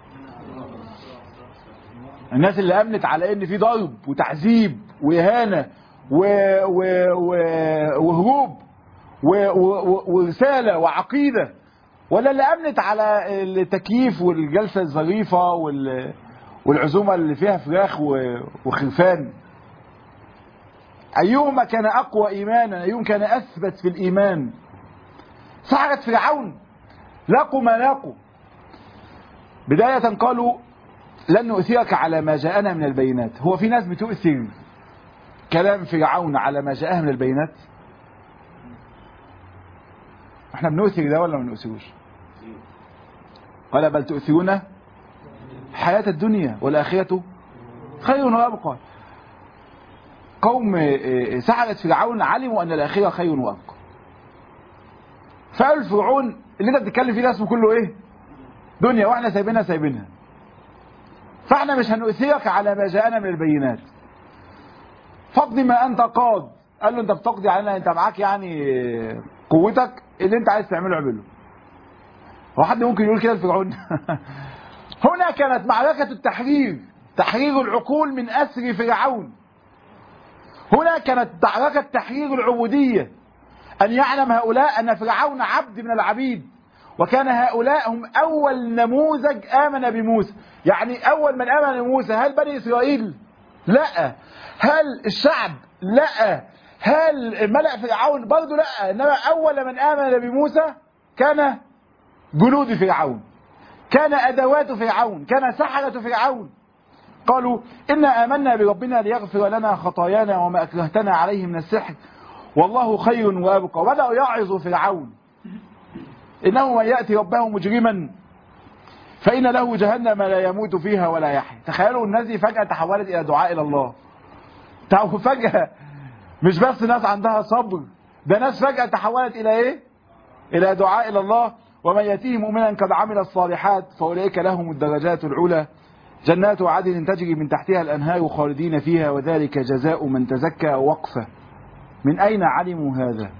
الناس اللي امنت على ان في ضرب وتعذيب واهانه و... و... و... وهروب و... و... ورساله وعقيده ولا اللي امنت على التكييف والجلسه الظريفه وال... والعزومه اللي فيها فراخ و... وخرفان ايهما كان اقوى ايمانا ايهم كان اثبت في الايمان سحرة فرعون لاقوا ما لاقوا بداية قالوا لن نؤثرك على ما جاءنا من البينات هو في ناس بتؤثر كلام فرعون على ما جاءها من البينات احنا بنؤثر ده ولا ما بنؤثروش قال بل تؤثرون حياة الدنيا والآخرة خير وأبقى قوم سحرة فرعون علموا أن الآخرة خير وأبقى فقالوا فرعون اللي انت بتتكلم فيه ده اسمه كله ايه دنيا واحنا سايبينها سايبينها فاحنا مش هنؤثرك على ما جاءنا من البينات فاقضي ما انت قاض قال له انت بتقضي علينا انت معاك يعني قوتك اللي انت عايز تعمله اعمله هو حد ممكن يقول كده لفرعون هنا كانت معركة التحرير تحرير العقول من أسر فرعون هنا كانت معركة تحرير العبودية أن يعلم هؤلاء أن فرعون عبد من العبيد وكان هؤلاء هم أول نموذج آمن بموسى يعني أول من آمن بموسى هل بني إسرائيل لا هل الشعب لا هل ملأ فرعون برضه لا إنما أول من آمن بموسى كان جنود فرعون كان أدوات فرعون كان سحرة فرعون قالوا إنا آمنا بربنا ليغفر لنا خطايانا وما أكرهتنا عليه من السحر والله خير وأبقى وبدأوا يعظوا فرعون إنه من يأتي ربه مجرما فإن له جهنم لا يموت فيها ولا يحيى تخيلوا الناس دي فجأة تحولت إلى دعاء إلى الله تعالوا فجأة مش بس ناس عندها صبر ده ناس فجأة تحولت إلى إيه إلى دعاء إلى الله ومن يأتيه مؤمنا قد عمل الصالحات فأولئك لهم الدرجات العلى جنات عدن تجري من تحتها الأنهار خالدين فيها وذلك جزاء من تزكى وقفة من أين علموا هذا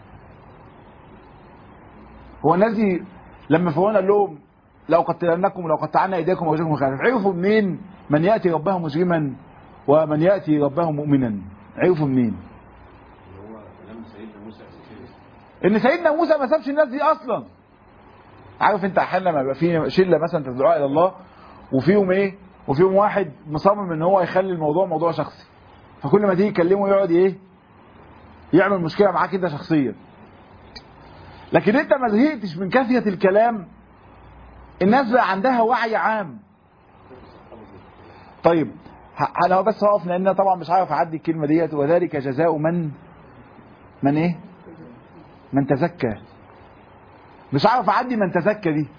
هو الذي لما فرعون قال لهم لو قتلنكم لو قطعنا ايديكم ووجهكم خلف عرفوا منين من ياتي ربه مجرما ومن ياتي ربه مؤمنا عرفوا منين
اللي هو كلام سيدنا موسى اساسي
ان سيدنا موسى ما سابش الناس دي اصلا عارف انت احيانا لما يبقى في شله مثلا تدعو الى الله وفيهم ايه وفيهم واحد مصمم ان هو يخلي الموضوع موضوع شخصي فكل ما تيجي تكلمه يقعد ايه يعمل مشكله معاك انت شخصيا لكن انت ما زهقتش من كثره الكلام الناس بقى عندها وعي عام طيب ه- انا بس هقف لان أنا طبعا مش عارف اعدي الكلمه ديت وذلك جزاء من من ايه من تزكى مش عارف اعدي من تزكى دي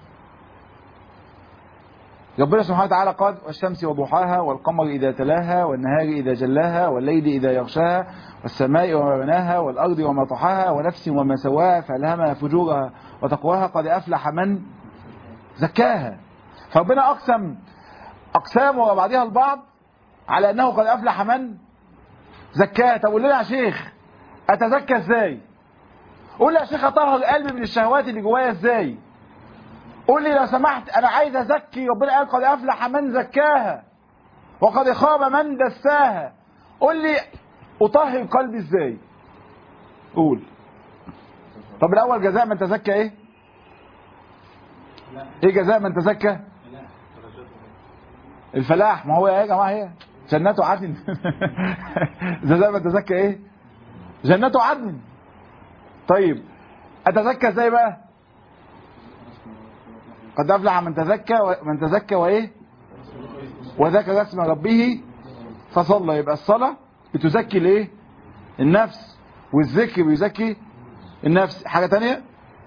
ربنا سبحانه وتعالى قال والشمس وضحاها والقمر إذا تلاها والنهار إذا جلاها والليل إذا يغشاها والسماء وما بناها والأرض وما طحاها ونفس وما سواها فألهمها فجورها وتقواها قد أفلح من زكاها فربنا أقسم أقسام ورا بعضها البعض على أنه قد أفلح من زكاها طب قول لنا يا شيخ أتزكى إزاي قول لي يا شيخ أطهر قلبي من الشهوات اللي جوايا إزاي قول لي لو سمحت انا عايز ازكي ربنا قال قد افلح من زكاها وقد خاب من دساها قول لي اطهر قلبي ازاي قول طب الاول جزاء من تزكى ايه ايه جزاء من تزكى الفلاح ما هو يا جماعه هي جنات عدن جزاء من تزكى ايه جنات عدن طيب اتزكى ازاي بقى قد أفلح من تزكى من تزكى وإيه وذكر اسم ربه فصلى يبقى الصلاة بتزكي الإيه النفس والذكر بيزكي النفس حاجة تانية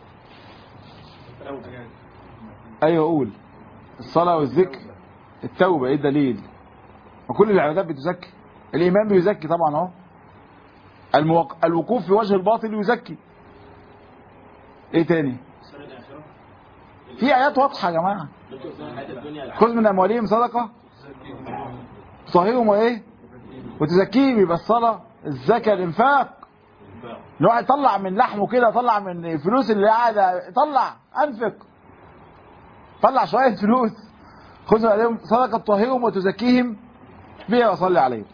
أيوة قول الصلاة والذكر التوبة إيه الدليل وكل العبادات بتزكي الإيمان بيزكي طبعا أهو الموق... الوقوف في وجه الباطل يزكي إيه تاني في آيات واضحة يا جماعة خذ من أموالهم صدقة تطهرهم وإيه وتزكيهم يبقى الصلاة الزكاة الإنفاق الواحد يطلع من لحمه كده طلع من الفلوس اللي قاعدة طلع أنفق طلع شوية فلوس خذ من أموالهم صدقة تطهرهم وتزكيهم بها وصلي عليهم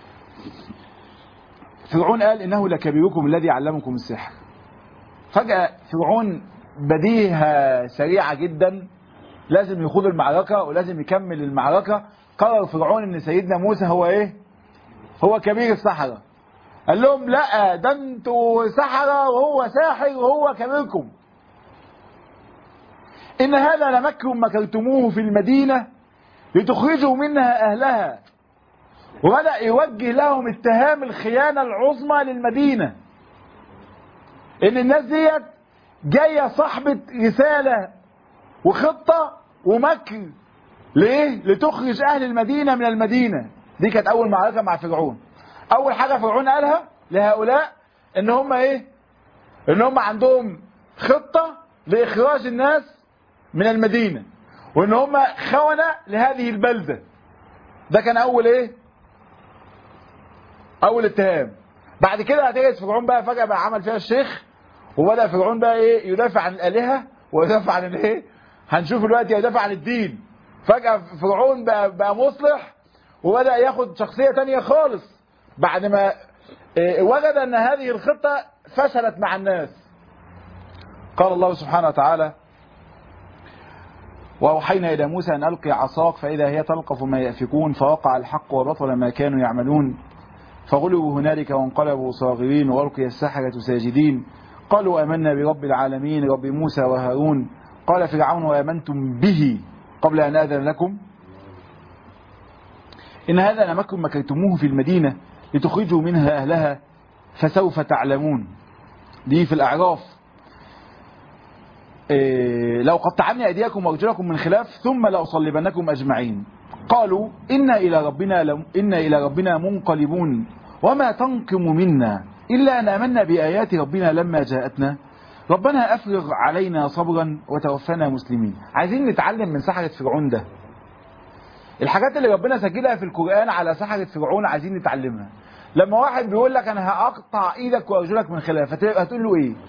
فرعون قال إنه لكبيركم الذي علمكم السحر فجأة فرعون بديهة سريعة جدا لازم يخوض المعركة ولازم يكمل المعركة قرر فرعون ان سيدنا موسى هو ايه هو كبير السحرة قال لهم لا ده انتوا سحرة وهو ساحر وهو كبيركم ان هذا لمكر مكرتموه في المدينة لتخرجوا منها اهلها وبدأ يوجه لهم اتهام الخيانة العظمى للمدينة ان الناس ديت جايه صاحبه رساله وخطه ومكر ليه؟ لتخرج اهل المدينه من المدينه دي كانت اول معركه مع فرعون اول حاجه فرعون قالها لهؤلاء ان هم ايه؟ ان هم عندهم خطه لاخراج الناس من المدينه وان هم خونه لهذه البلده ده كان اول ايه؟ اول اتهام بعد كده هتجد فرعون بقى فجاه بقى عمل فيها الشيخ وبدا فرعون بقى ايه يدافع عن الالهه ويدافع عن الايه هنشوف دلوقتي هيدافع عن الدين فجأة فرعون بقى, بقى مصلح وبدأ ياخد شخصية تانية خالص بعد ما آه، وجد أن هذه الخطة فشلت مع الناس قال الله سبحانه وتعالى وأوحينا إلى موسى أن ألقي عصاك فإذا هي تلقف ما يأفكون فوقع الحق وبطل ما كانوا يعملون فغلبوا هنالك وانقلبوا صاغرين وألقي السحرة ساجدين قالوا آمنا برب العالمين رب موسى وهارون قال فرعون وآمنتم به قبل أن آذن لكم إن هذا لمكر مكرتموه في المدينة لتخرجوا منها أهلها فسوف تعلمون دي في الأعراف إيه لو قطعني أيديكم وأرجلكم من خلاف ثم لأصلبنكم أجمعين قالوا إنا إلى ربنا لم إنا إلى ربنا منقلبون وما تنقم منا إلا أن آمنا بآيات ربنا لما جاءتنا ربنا أفرغ علينا صبرا وتوفنا مسلمين عايزين نتعلم من سحرة فرعون ده الحاجات اللي ربنا سجلها في القرآن على سحرة فرعون عايزين نتعلمها لما واحد بيقول لك أنا هأقطع إيدك وأرجلك من خلاف هت- هتقول له إيه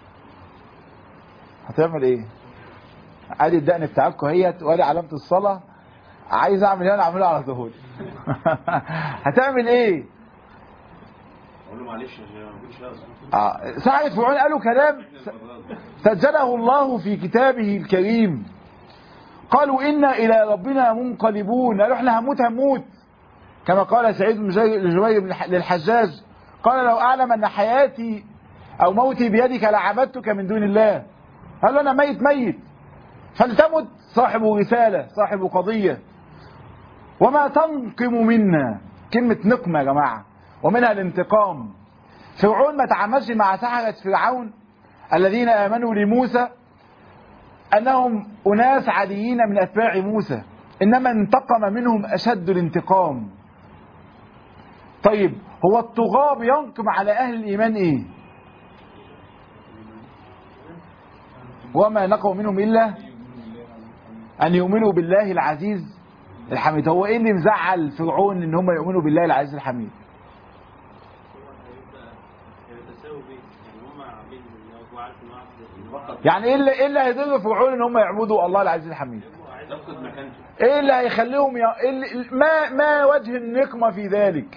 هتعمل إيه ادي الدقن بتاعكم هي وادي علامة الصلاة عايز اعمل ايه انا اعمله على ظهوري هتعمل ايه
اقول له معلش عشان ما بقولش لازم
آه، ساعة فرعون قالوا كلام س- سجله الله في كتابه الكريم قالوا إنا إلى ربنا منقلبون قالوا احنا هموت هموت كما قال سعيد بن جبير جبير بن الح- للحجاج قال لو أعلم أن حياتي أو موتي بيدك لعبدتك من دون الله قال له أنا ميت ميت فلتمت صاحب رسالة صاحب قضية وما تنقم منا كلمة نقمة يا جماعة ومنها الانتقام فرعون ما تعاملش مع سحرة فرعون الذين آمنوا لموسى أنهم أناس عاديين من أتباع موسى إنما انتقم منهم أشد الانتقام طيب هو الطغاة بينقم على أهل الإيمان إيه وما نقوا منهم إلا أن يؤمنوا بالله العزيز الحميد هو إيه اللي مزعل فرعون إن هم يؤمنوا بالله العزيز الحميد
يتساووا بيه يعني هم عاملين هو عارف ان هو عبد
فقط
يعني ايه اللي ايه اللي هيضر فرعون ان هم يعبدوا الله العزيز الحميد
يفقد مكانته
ايه اللي هيخليهم ي... إيه اللي... ما ما وجه النقمه في ذلك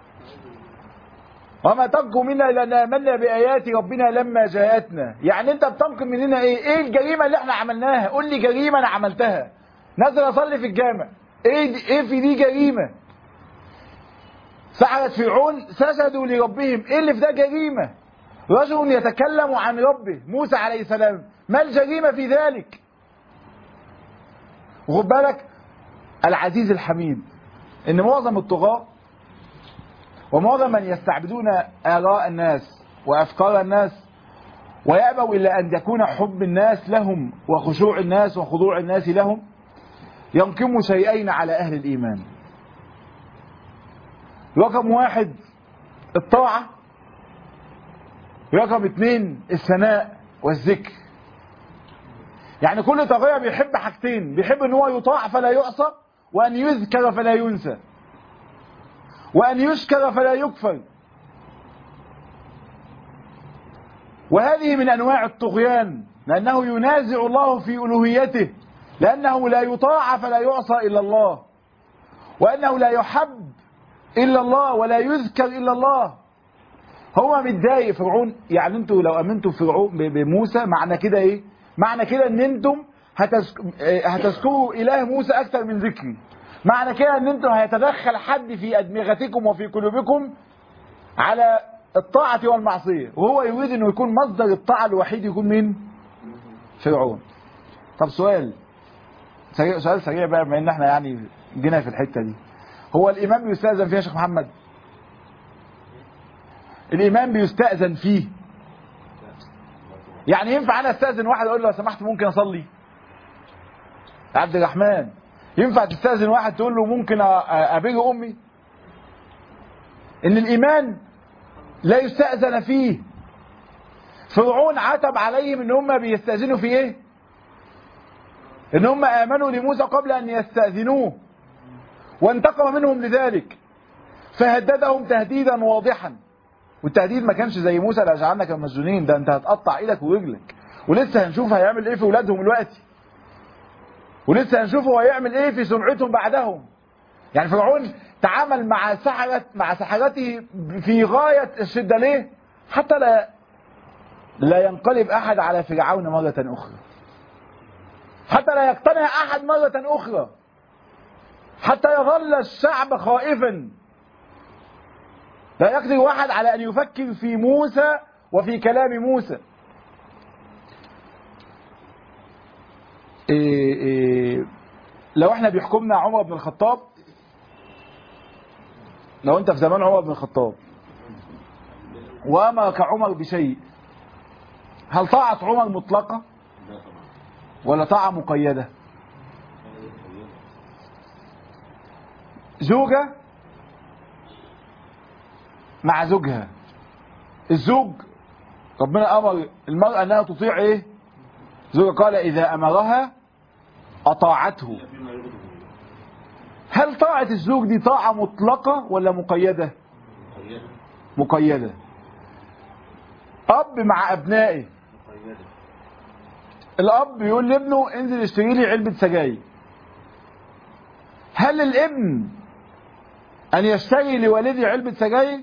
وما تنقم منا الا ان امنا بايات ربنا لما جاءتنا يعني انت بتنقم مننا ايه ايه الجريمه اللي احنا عملناها قول لي جريمه انا عملتها نازل اصلي في الجامع ايه دي... ايه في دي جريمه سحرة فرعون سجدوا لربهم ايه اللي في ده جريمه رجل يتكلم عن ربه موسى عليه السلام ما الجريمه في ذلك وخد بالك العزيز الحميد ان معظم الطغاة ومعظم من يستعبدون آراء الناس وأفكار الناس ويأبوا إلا أن يكون حب الناس لهم وخشوع الناس وخضوع الناس لهم ينقم شيئين على أهل الإيمان رقم واحد الطاعة رقم اثنين الثناء والذكر يعني كل طاغية بيحب حاجتين بيحب ان هو يطاع فلا يعصى وان يذكر فلا ينسى وان يشكر فلا يكفر وهذه من انواع الطغيان لانه ينازع الله في الوهيته لانه لا يطاع فلا يعصى الا الله وانه لا يحب الا الله ولا يذكر الا الله هو متضايق فرعون يعني انتوا لو امنتوا فرعون ب- بموسى معنى كده ايه معنى كده ان انتم هتذك- آه، هتذكروا اله موسى اكثر من ذكري معنى كده ان انتم هيتدخل حد في ادمغتكم وفي قلوبكم على الطاعة والمعصية وهو يريد انه يكون مصدر الطاعة الوحيد يكون مين فرعون طب سؤال سريع سؤال سريع بقى بما ان احنا يعني جينا في الحتة دي هو الامام بيستأذن فيها يا شيخ محمد الامام بيستأذن فيه يعني ينفع انا استأذن واحد اقول له لو سمحت ممكن اصلي يا عبد الرحمن ينفع تستأذن واحد تقول له ممكن أ- أ- ابر امي ان الايمان لا يستأذن فيه فرعون عتب عليهم ان هم بيستأذنوا في ايه ان هم امنوا لموسى قبل ان يستأذنوه وانتقم منهم لذلك فهددهم تهديدا واضحا والتهديد ما كانش زي موسى لا جعلناك مجنونين ده انت هتقطع ايدك ورجلك ولسه هنشوف هيعمل ايه في ولادهم دلوقتي ولسه هنشوفه هو هيعمل ايه في سمعتهم بعدهم يعني فرعون تعامل مع سحرة مع سحرته في غاية الشدة ليه حتى لا لا ينقلب أحد على فرعون مرة أخرى حتى لا يقتنع أحد مرة أخرى حتى يظل الشعب خائفا لا يقدر واحد على أن يفكر في موسى وفي كلام موسى إيه إيه لو احنا بيحكمنا عمر بن الخطاب لو انت في زمان عمر بن الخطاب وامرك عمر بشيء هل طاعة عمر مطلقة ولا طاعة مقيدة زوجة مع زوجها الزوج ربنا امر المرأة انها تطيع ايه زوجها قال اذا امرها اطاعته هل طاعة الزوج دي طاعة مطلقة ولا مقيدة مقيدة اب مع ابنائه الاب يقول لابنه انزل اشتري لي علبة سجاير هل الابن ان يشتري لوالده علبة سجاير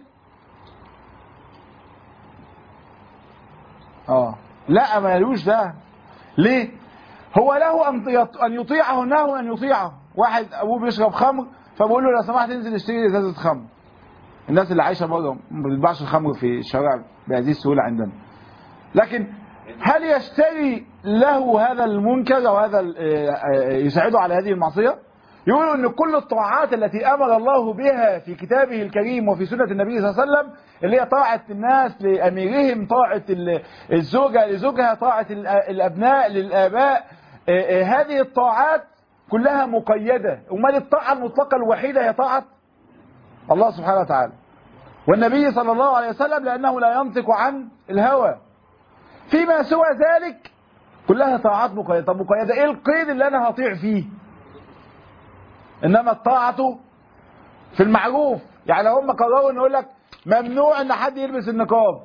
اه لا ما لهوش ده ليه هو له ان يط- ان يطيعه انه ان يطيعه واحد ابوه بيشرب خمر فبقول له لو سمحت انزل اشتري لي ازازه خمر الناس اللي عايشه بره ما بتباعش الخمر في الشوارع بهذه السهوله عندنا لكن هل يشتري له هذا المنكر او هذا ال- آه، آه، يساعده على هذه المعصيه يقولوا ان كل الطاعات التي امر الله بها في كتابه الكريم وفي سنه النبي صلى الله عليه وسلم اللي هي طاعه الناس لاميرهم طاعه ال- الزوجه لزوجها طاعه ال- الابناء للاباء آه، آه، هذه الطاعات كلها مقيده امال الطاعه المطلقه الوحيده هي طاعه الله سبحانه وتعالى والنبي صلى الله عليه وسلم لانه لا ينطق عن الهوى فيما سوى ذلك كلها طاعات مقيده طب مقيده ايه القيد اللي انا هطيع فيه انما الطاعه في المعروف يعني هم قرروا ان يقول لك ممنوع ان حد يلبس النقاب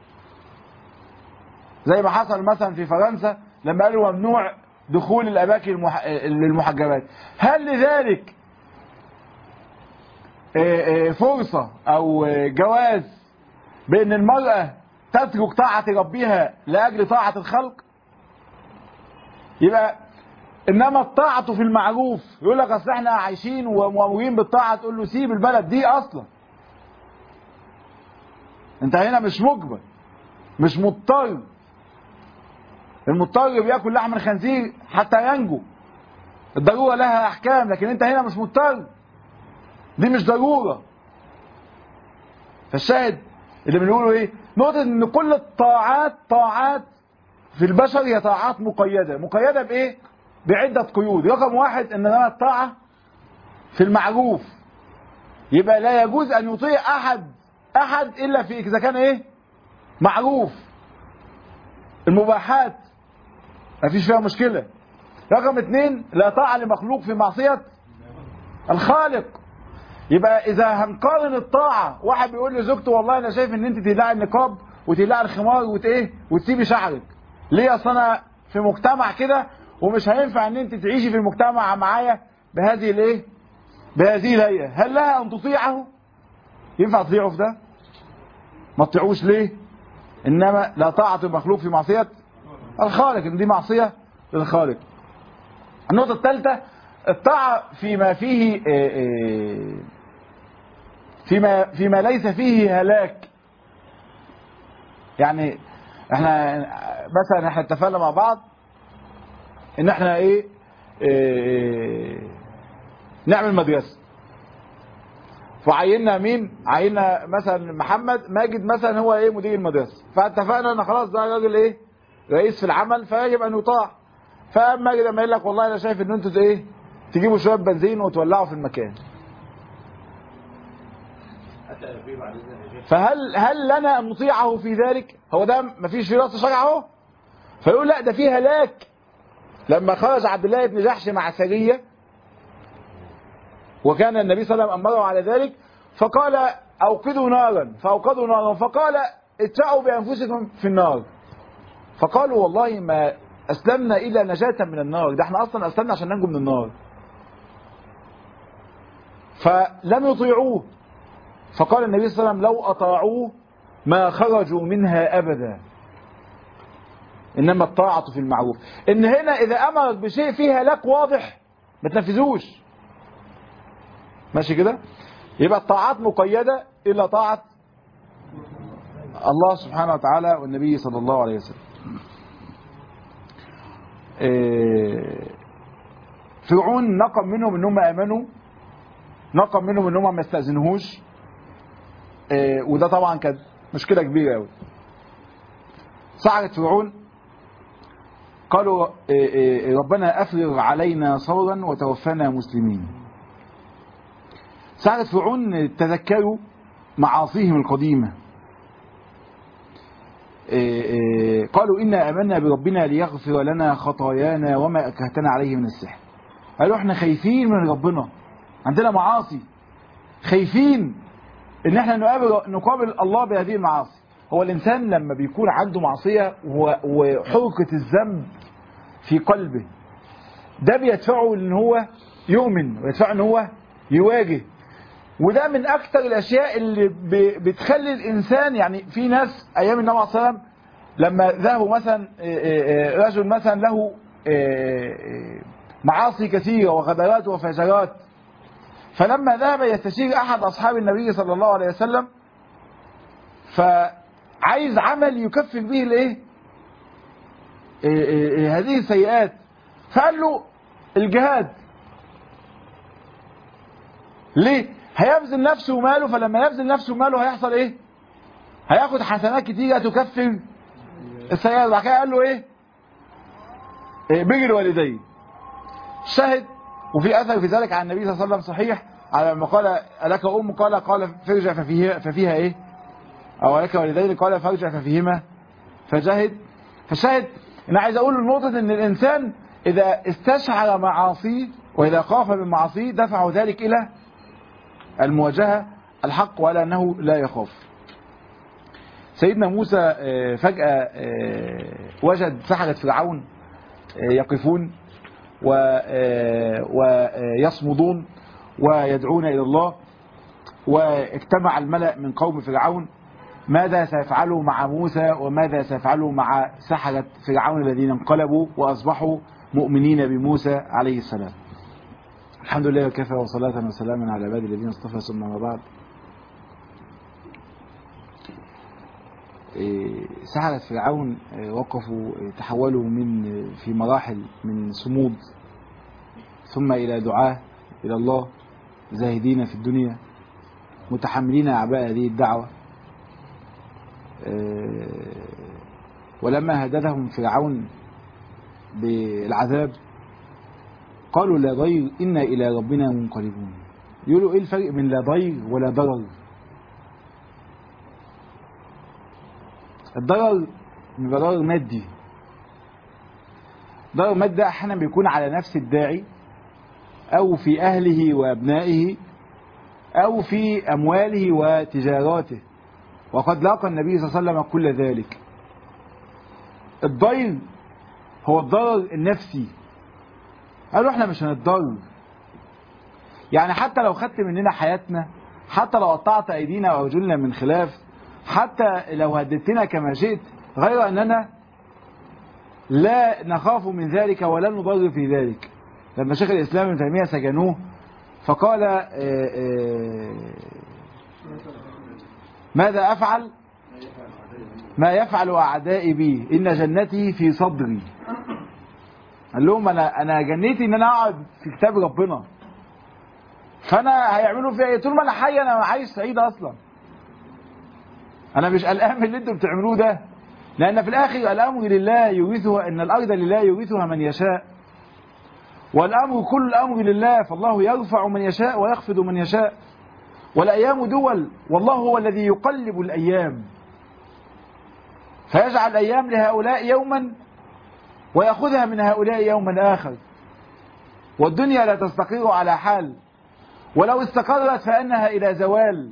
زي ما حصل مثلا في فرنسا لما قالوا ممنوع دخول الاماكن المح... للمحجبات هل لذلك آه، آه، فرصه او آه، جواز بان المراه تترك طاعه ربها لاجل طاعه الخلق يبقى انما الطاعه في المعروف يقول لك اصل احنا عايشين ومامورين بالطاعه تقول له سيب البلد دي اصلا انت هنا مش مجبر مش مضطر المضطر بياكل لحم الخنزير حتى ينجو الضروره لها احكام لكن انت هنا مش مضطر دي مش ضروره فالشاهد اللي بنقوله ايه نقطه ان كل الطاعات طاعات في البشر هي طاعات مقيده مقيده بايه بعده قيود رقم واحد انما الطاعه في المعروف يبقى لا يجوز ان يطيع احد احد الا في اذا كان ايه معروف المباحات ما فيش فيها مشكله رقم اثنين لا طاعه لمخلوق في معصيه الخالق يبقى اذا هنقارن الطاعه واحد بيقول لزوجته والله انا شايف ان انت تقلعي النقاب وتقلعي الخمار وت ايه وتسيبي شعرك ليه اصل انا في مجتمع كده ومش هينفع ان انت تعيشي في المجتمع معايا بهذه الايه بهذه الهيئه هل لها ان تطيعه ينفع تطيعه في ده ما تطيعوش ليه انما لا طاعه المخلوق في معصيه الخالق ان دي معصيه للخالق النقطه الثالثه الطاعه فيما فيه آه، آه، فيما فيما ليس فيه هلاك يعني احنا مثلا احنا اتفقنا مع بعض ان احنا ايه, إيه نعمل مدرسه فعينا مين عينا مثلا محمد ماجد مثلا هو ايه مدير المدرسه فاتفقنا ان خلاص ده راجل ايه رئيس في العمل فيجب ان يطاع فقام ماجد لما يقول لك والله انا شايف ان انتوا ايه تجيبوا شويه بنزين وتولعوا في المكان
حتى في بعد اذنك يا شيخ
فهل هل لنا ان نطيعه في ذلك هو ده مفيش في نص شرع اهو فيقول لا ده فيه هلاك لما خرج عبد الله بن جحش مع سريه وكان النبي صلى الله عليه وسلم امره على ذلك فقال اوقدوا نارا فاوقدوا نارا فقال اتقوا بانفسكم في النار فقالوا والله ما أسلمنا إلا نجاة من النار ده احنا أصلا أسلمنا عشان ننجو من النار فلم يطيعوه فقال النبي صلى الله عليه وسلم لو أطاعوه ما خرجوا منها أبدا إنما الطاعة في المعروف إن هنا إذا أمرك بشيء فيه هلاك واضح ما تنفذوش ماشي كده يبقى الطاعات مقيدة إلا طاعة الله سبحانه وتعالى والنبي صلى الله عليه وسلم إيه، فرعون نقم منهم انهم امنوا نقم منهم انهم ما يستاذنوهوش إيه، وده طبعا كانت مشكله كبيره قوي صعدت فرعون قالوا إيه، إيه، ربنا افرغ علينا صبرا وتوفنا مسلمين ساعة فرعون تذكروا معاصيهم القديمة إيه إيه قالوا إنا أمنا بربنا ليغفر لنا خطايانا وما أكرهتنا عليه من السحر قالوا احنا خايفين من ربنا عندنا معاصي خايفين ان احنا نقابل نقابل الله بهذه المعاصي هو الانسان لما بيكون عنده معصية و- وحرقة الذنب في قلبه ده بيدفعه ان هو يؤمن ويدفعه ان هو يواجه وده من اكثر الاشياء اللي ب- بتخلي الانسان يعني في ناس ايام النبي صلى الله عليه وسلم لما ذهبوا مثلا إيه إيه إيه رجل مثلا له إيه إيه معاصي كثيره وغدرات وفجرات فلما ذهب يستشير احد اصحاب النبي صلى الله عليه وسلم فعايز عمل يكفر به الايه إيه إيه إيه هذه السيئات فقال له الجهاد ليه هيبذل نفسه وماله فلما يبذل نفسه وماله هيحصل ايه هياخد حسنات كتيرة تكفر السيئات بعد كده قال له ايه, إيه بر الوالدين شهد وفي اثر في ذلك عن النبي صلى الله عليه وسلم صحيح على ما قال لك ام قال قال فرجع ففيها ففيها ايه او لك والدين قال فارجع ففيهما فجاهد فشاهد انا عايز اقول النقطة ان الانسان اذا استشعر معاصيه واذا خاف من معاصيه دفعه ذلك الى المواجهة الحق ولا أنه لا يخاف سيدنا موسى آه، فجأة آه، وجد سحرة فرعون آه، يقفون و- آه، ويصمدون ويدعون إلى الله واجتمع الملأ من قوم فرعون ماذا سيفعلوا مع موسى وماذا سيفعلوا مع سحرة فرعون الذين انقلبوا وأصبحوا مؤمنين بموسى عليه السلام الحمد لله وكفى وصلاة وسلاما على عباد الذين اصطفى ثم ما بعد إيه، سحرة فرعون إيه، وقفوا إيه، تحولوا من إيه، في مراحل من صمود ثم إلى دعاة إلى الله زاهدين في الدنيا متحملين أعباء هذه الدعوة إيه، ولما هددهم فرعون بالعذاب قالوا لا ضير إنا إلى ربنا منقلبون يقولوا إيه الفرق بين لا ضير ولا ضرر الضرر بيبقى ضرر مادي ضرر مادي ده أحيانا بيكون على نفس الداعي أو في أهله وأبنائه أو في أمواله وتجاراته وقد لاقى النبي صلى الله عليه وسلم كل ذلك الضير هو الضرر النفسي قالوا احنا مش هنتضرر يعني حتى لو خدت مننا حياتنا حتى لو قطعت ايدينا وارجلنا من خلاف حتى لو هددتنا كما شئت غير اننا لا نخاف من ذلك ولا نضر في ذلك لما شيخ الاسلام ابن تيميه سجنوه فقال آه، آه، ماذا افعل ما يفعل اعدائي بي ان جنتي في صدري قال لهم انا انا جنيتي ان انا اقعد في كتاب ربنا فانا هيعملوا فيها ايه طول ما انا حي انا عايش سعيد اصلا انا مش قلقان من اللي انتوا بتعملوه ده لان في الاخر الامر لله يورثها ان الارض لله يورثها من يشاء والامر كل الامر لله فالله يرفع من يشاء ويخفض من يشاء والايام دول والله هو الذي يقلب الايام فيجعل الايام لهؤلاء يوما ويأخذها من هؤلاء يوما آخر والدنيا لا تستقر على حال ولو استقرت فإنها إلى زوال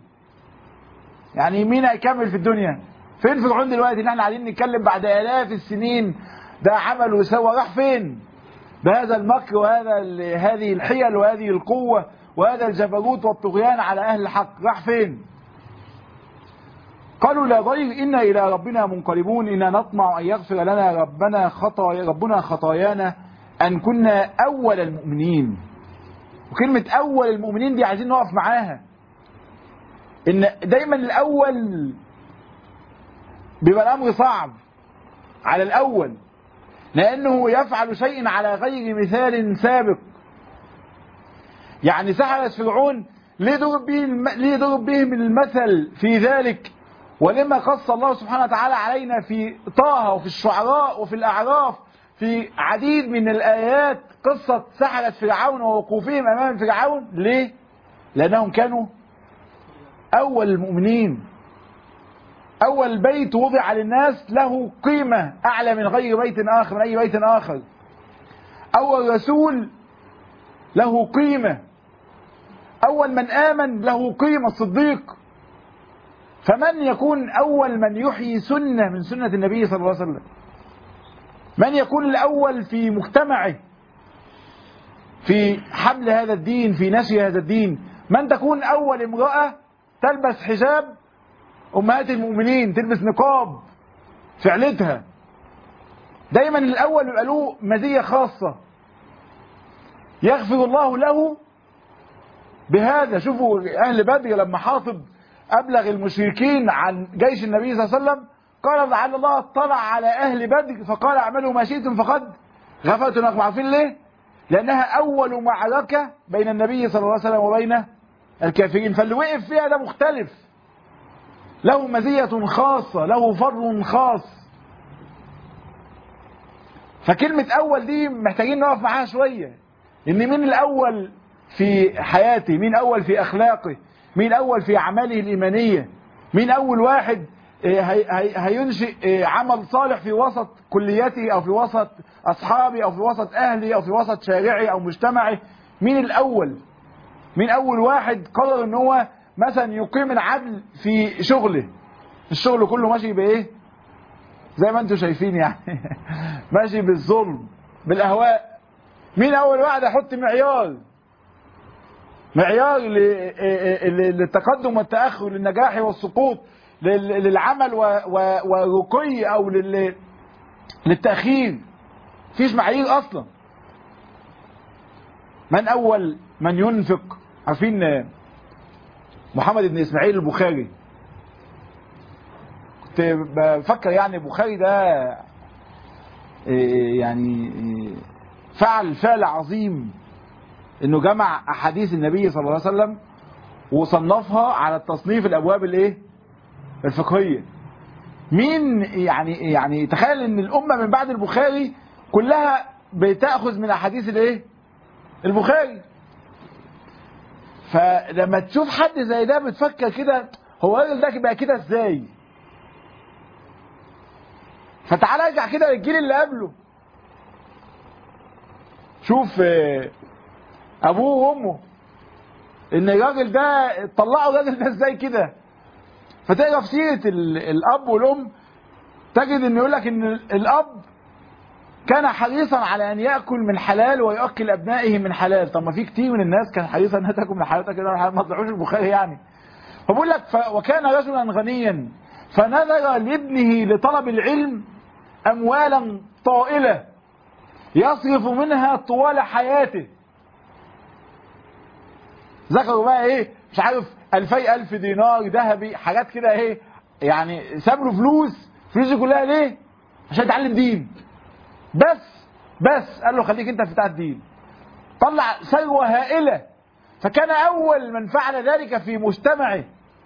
يعني مين هيكمل في الدنيا فين فرعون دلوقتي اللي احنا قاعدين نتكلم بعد آلاف السنين ده عمل وسوى راح فين بهذا المكر وهذا ال- هذه الحيل وهذه القوة وهذا الجبروت والطغيان على أهل الحق راح فين قالوا لا ضير إنا إلى ربنا منقلبون إنا نطمع أن يغفر لنا ربنا خطايا ربنا خطايانا أن كنا أول المؤمنين وكلمة أول المؤمنين دي عايزين نقف معاها إن دايما الأول بيبقى الأمر صعب على الأول لأنه يفعل شيء على غير مثال سابق يعني سحرة فرعون ليه ضرب به الم... ليه ضرب بهم المثل في ذلك ولما قص الله سبحانه وتعالى علينا في طه وفي الشعراء وفي الأعراف في عديد من الآيات قصة سحرة فرعون ووقوفهم أمام فرعون ليه؟ لأنهم كانوا أول المؤمنين أول بيت وضع للناس له قيمة أعلى من غير بيت آخر من أي بيت آخر أول رسول له قيمة أول من آمن له قيمة الصديق فمن يكون أول من يحيي سنة من سنة النبي صلى الله عليه وسلم من يكون الأول في مجتمعه في حمل هذا الدين في نشر هذا الدين من تكون أول امرأة تلبس حجاب أمهات المؤمنين تلبس نقاب في عيلتها دايما الأول يبقى له مزية خاصة يغفر الله له بهذا شوفوا أهل بدر لما حاطب أبلغ المشركين عن جيش النبي صلى الله عليه وسلم قال لعل الله اطلع على أهل بدر فقال اعملوا ما شئتم فقد غفرت لكم عارفين ليه؟ لأنها أول معركة بين النبي صلى الله عليه وسلم وبين الكافرين فاللي وقف فيها ده مختلف له مزية خاصة له فضل خاص فكلمة أول دي محتاجين نقف معاها شوية إن مين الأول في حياته مين أول في أخلاقه مين أول في أعماله الإيمانية مين أول واحد هي- هي- هينشئ عمل صالح في وسط كليته أو في وسط أصحابه أو في وسط أهله أو في وسط شارعه أو مجتمعه مين الأول مين أول واحد قرر إن هو مثلا يقيم العدل في شغله الشغل كله ماشي بإيه زي ما انتم شايفين يعني ماشي بالظلم بالأهواء مين أول واحد يحط معيار معيار ل- ل- للتقدم والتأخر للنجاح والسقوط لل- للعمل و- و- والرقي أو لل- للتأخير فيش معايير أصلا من أول من ينفق عارفين محمد بن إسماعيل البخاري كنت بفكر يعني البخاري ده إيه، يعني إيه، فعل فعل عظيم انه جمع احاديث النبي صلى الله عليه وسلم وصنفها على التصنيف الابواب الايه الفقهيه مين يعني يعني تخيل ان الامه من بعد البخاري كلها بتاخذ من احاديث الايه البخاري فلما تشوف حد زي ده بتفكر كده هو الراجل ده بقى كده ازاي فتعال ارجع كده للجيل اللي قبله شوف آه، ابوه وامه ان الراجل ده طلعوا الراجل ده ازاي كده فتقرا في سيره ال- الاب والام تجد ان يقول لك ان الاب كان حريصا على ان ياكل من حلال وياكل ابنائه من حلال طب ما في كتير من الناس كان حريصا انها تاكل من حلال كده ما تطلعوش البخاري يعني فبقول لك ف... وكان رجلا غنيا فنذر لابنه لطلب العلم اموالا طائله يصرف منها طوال حياته ذكروا بقى ايه مش عارف الفي الف دينار ذهبي حاجات كده ايه يعني ساب له فلوس فلوس دي كلها ليه عشان يتعلم دين بس بس قال له خليك انت في بتاع الدين طلع ثروه هائله فكان اول من فعل ذلك في مجتمعه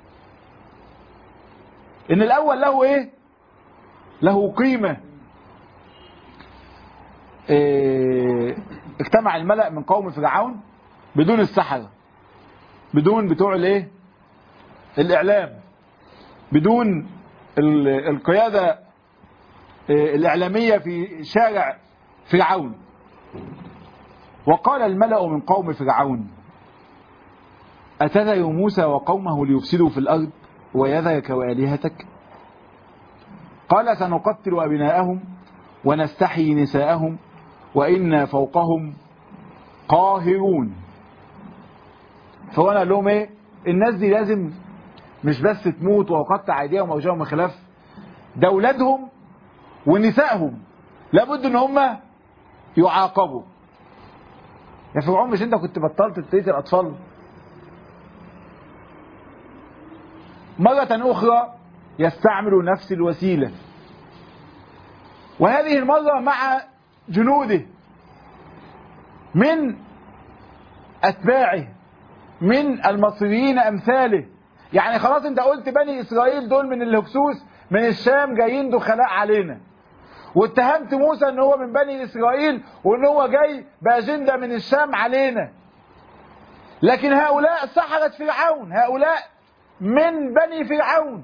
ان الاول له ايه له قيمه إيه اجتمع الملأ من قوم فرعون بدون السحرة بدون بتوع الايه الاعلام بدون ال- القيادة إيه، الاعلامية في شارع فرعون وقال الملأ من قوم فرعون أتذر موسى وقومه ليفسدوا في الأرض ويذرك وآلهتك قال سنقتل أبناءهم ونستحيي نساءهم وإنا فوقهم قاهرون فهو أنا قال لهم إيه الناس دي لازم مش بس تموت وقطع أيديهم وأوجههم من خلاف ده أولادهم ونسائهم لابد إن هم يعاقبوا يا فرعون مش أنت كنت بطلت تقتل الأطفال مرة أخرى يستعمل نفس الوسيلة وهذه المرة مع جنوده من أتباعه من المصريين أمثاله يعني خلاص انت قلت بني إسرائيل دول من الهكسوس من الشام جايين دخلاء علينا واتهمت موسى ان هو من بني إسرائيل وان هو جاي بأجندة من الشام علينا لكن هؤلاء سحرة فرعون هؤلاء من بني فرعون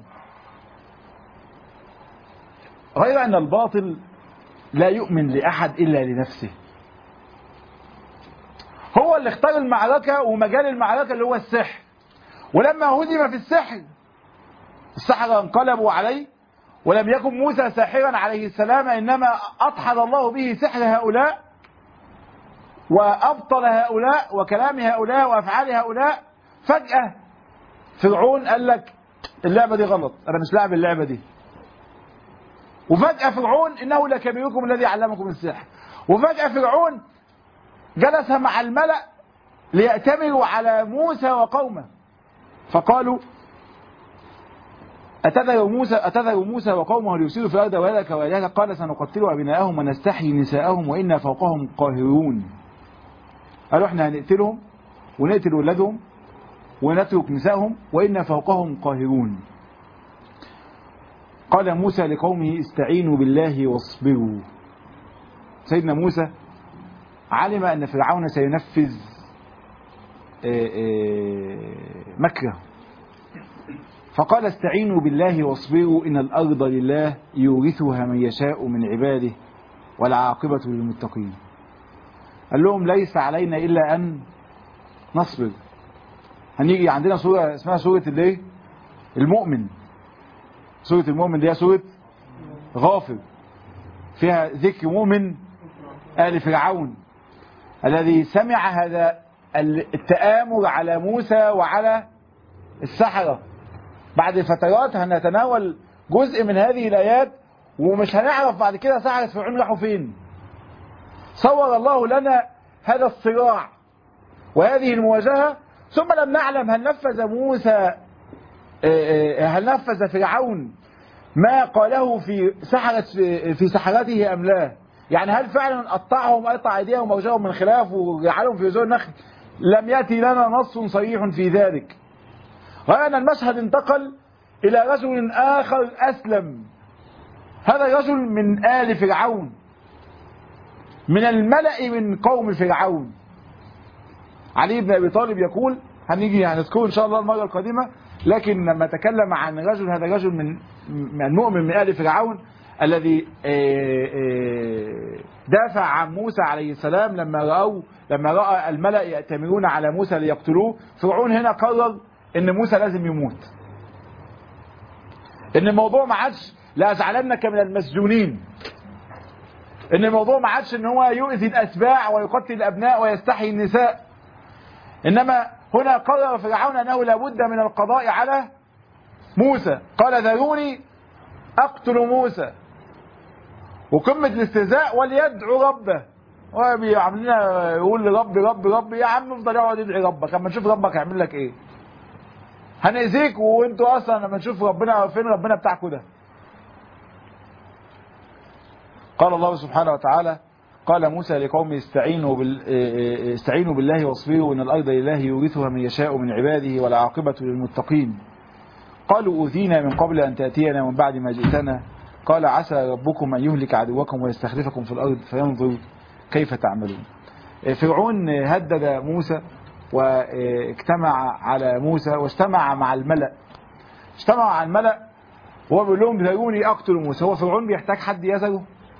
غير أن الباطل لا يؤمن لأحد إلا لنفسه هو اللي اختار المعركة ومجال المعركة اللي هو السحر ولما هزم في السحر السحرة انقلبوا عليه ولم يكن موسى ساحرا عليه السلام إنما أضحض الله به سحر هؤلاء وأبطل هؤلاء وكلام هؤلاء وأفعال هؤلاء فجأة فرعون قال لك اللعبة دي غلط أنا مش لاعب اللعبة دي وفجأة فرعون إنه لكبيركم الذي علمكم السحر وفجأة فرعون جلس مع الملأ ليأتمروا على موسى وقومه فقالوا أتذر موسى أتذر موسى وقومه ليفسدوا في الأرض ويهلك ويهلك قال سنقتل أبناءهم ونستحيي نساءهم وإنا فوقهم قاهرون قالوا احنا هنقتلهم ونقتل ولادهم ونترك نسائهم وإنا فوقهم قاهرون قال موسى لقومه استعينوا بالله واصبروا سيدنا موسى علم أن فرعون سينفذ مكره فقال استعينوا بالله واصبروا إن الأرض لله يورثها من يشاء من عباده والعاقبة للمتقين قال لهم ليس علينا إلا أن نصبر هنيجي عندنا سورة اسمها سورة الايه المؤمن سورة المؤمن دي سورة غافر فيها ذكر مؤمن آل فرعون الذي سمع هذا التآمر على موسى وعلى السحرة بعد فترات هنتناول جزء من هذه الآيات ومش هنعرف بعد كده سحرة فرعون راحوا فين صور الله لنا هذا الصراع وهذه المواجهة ثم لم نعلم هل نفذ موسى هل نفذ فرعون ما قاله في سحرة في سحرته أم لا يعني هل فعلا قطعهم قطع أيديهم ووجههم من خلاف وجعلهم في زور النخل لم يأتي لنا نص صريح في ذلك غير أن المشهد انتقل إلى رجل آخر أسلم هذا الرجل من آل فرعون من الملأ من قوم فرعون علي بن أبي طالب يقول هنيجي هنذكره إن شاء الله المرة القادمة لكن لما تكلم عن رجل هذا رجل من من مؤمن من آل فرعون الذي دافع عن موسى عليه السلام لما رأوا لما رأى الملأ يأتمرون على موسى ليقتلوه فرعون هنا قرر ان موسى لازم يموت ان الموضوع ما عادش لأجعلنك من المسجونين ان الموضوع ما عادش ان هو يؤذي الاتباع ويقتل الابناء ويستحيي النساء انما هنا قرر فرعون انه لابد من القضاء على موسى قال ذروني اقتل موسى وقمة الاستهزاء وليدعو ربه وبيعمل لنا يقول ربي ربي ربي يا عم افضل يقعد يدعي ربك اما نشوف ربك هيعمل لك ايه هنأذيك وانتوا اصلا لما نشوف ربنا فين ربنا بتاعكم ده قال الله سبحانه وتعالى قال موسى لقومه استعينوا بال... استعينوا بالله واصبروا ان الارض لله يورثها من يشاء من عباده والعاقبه للمتقين قالوا اوذينا من قبل ان تاتينا ومن بعد ما جئتنا قال عسى ربكم ان يهلك عدوكم ويستخلفكم في الارض فينظر كيف تعملون فرعون هدد موسى واجتمع على موسى واجتمع مع الملأ اجتمع مع الملأ وهو بيقول لهم ذروني اقتل موسى هو فرعون بيحتاج حد يزره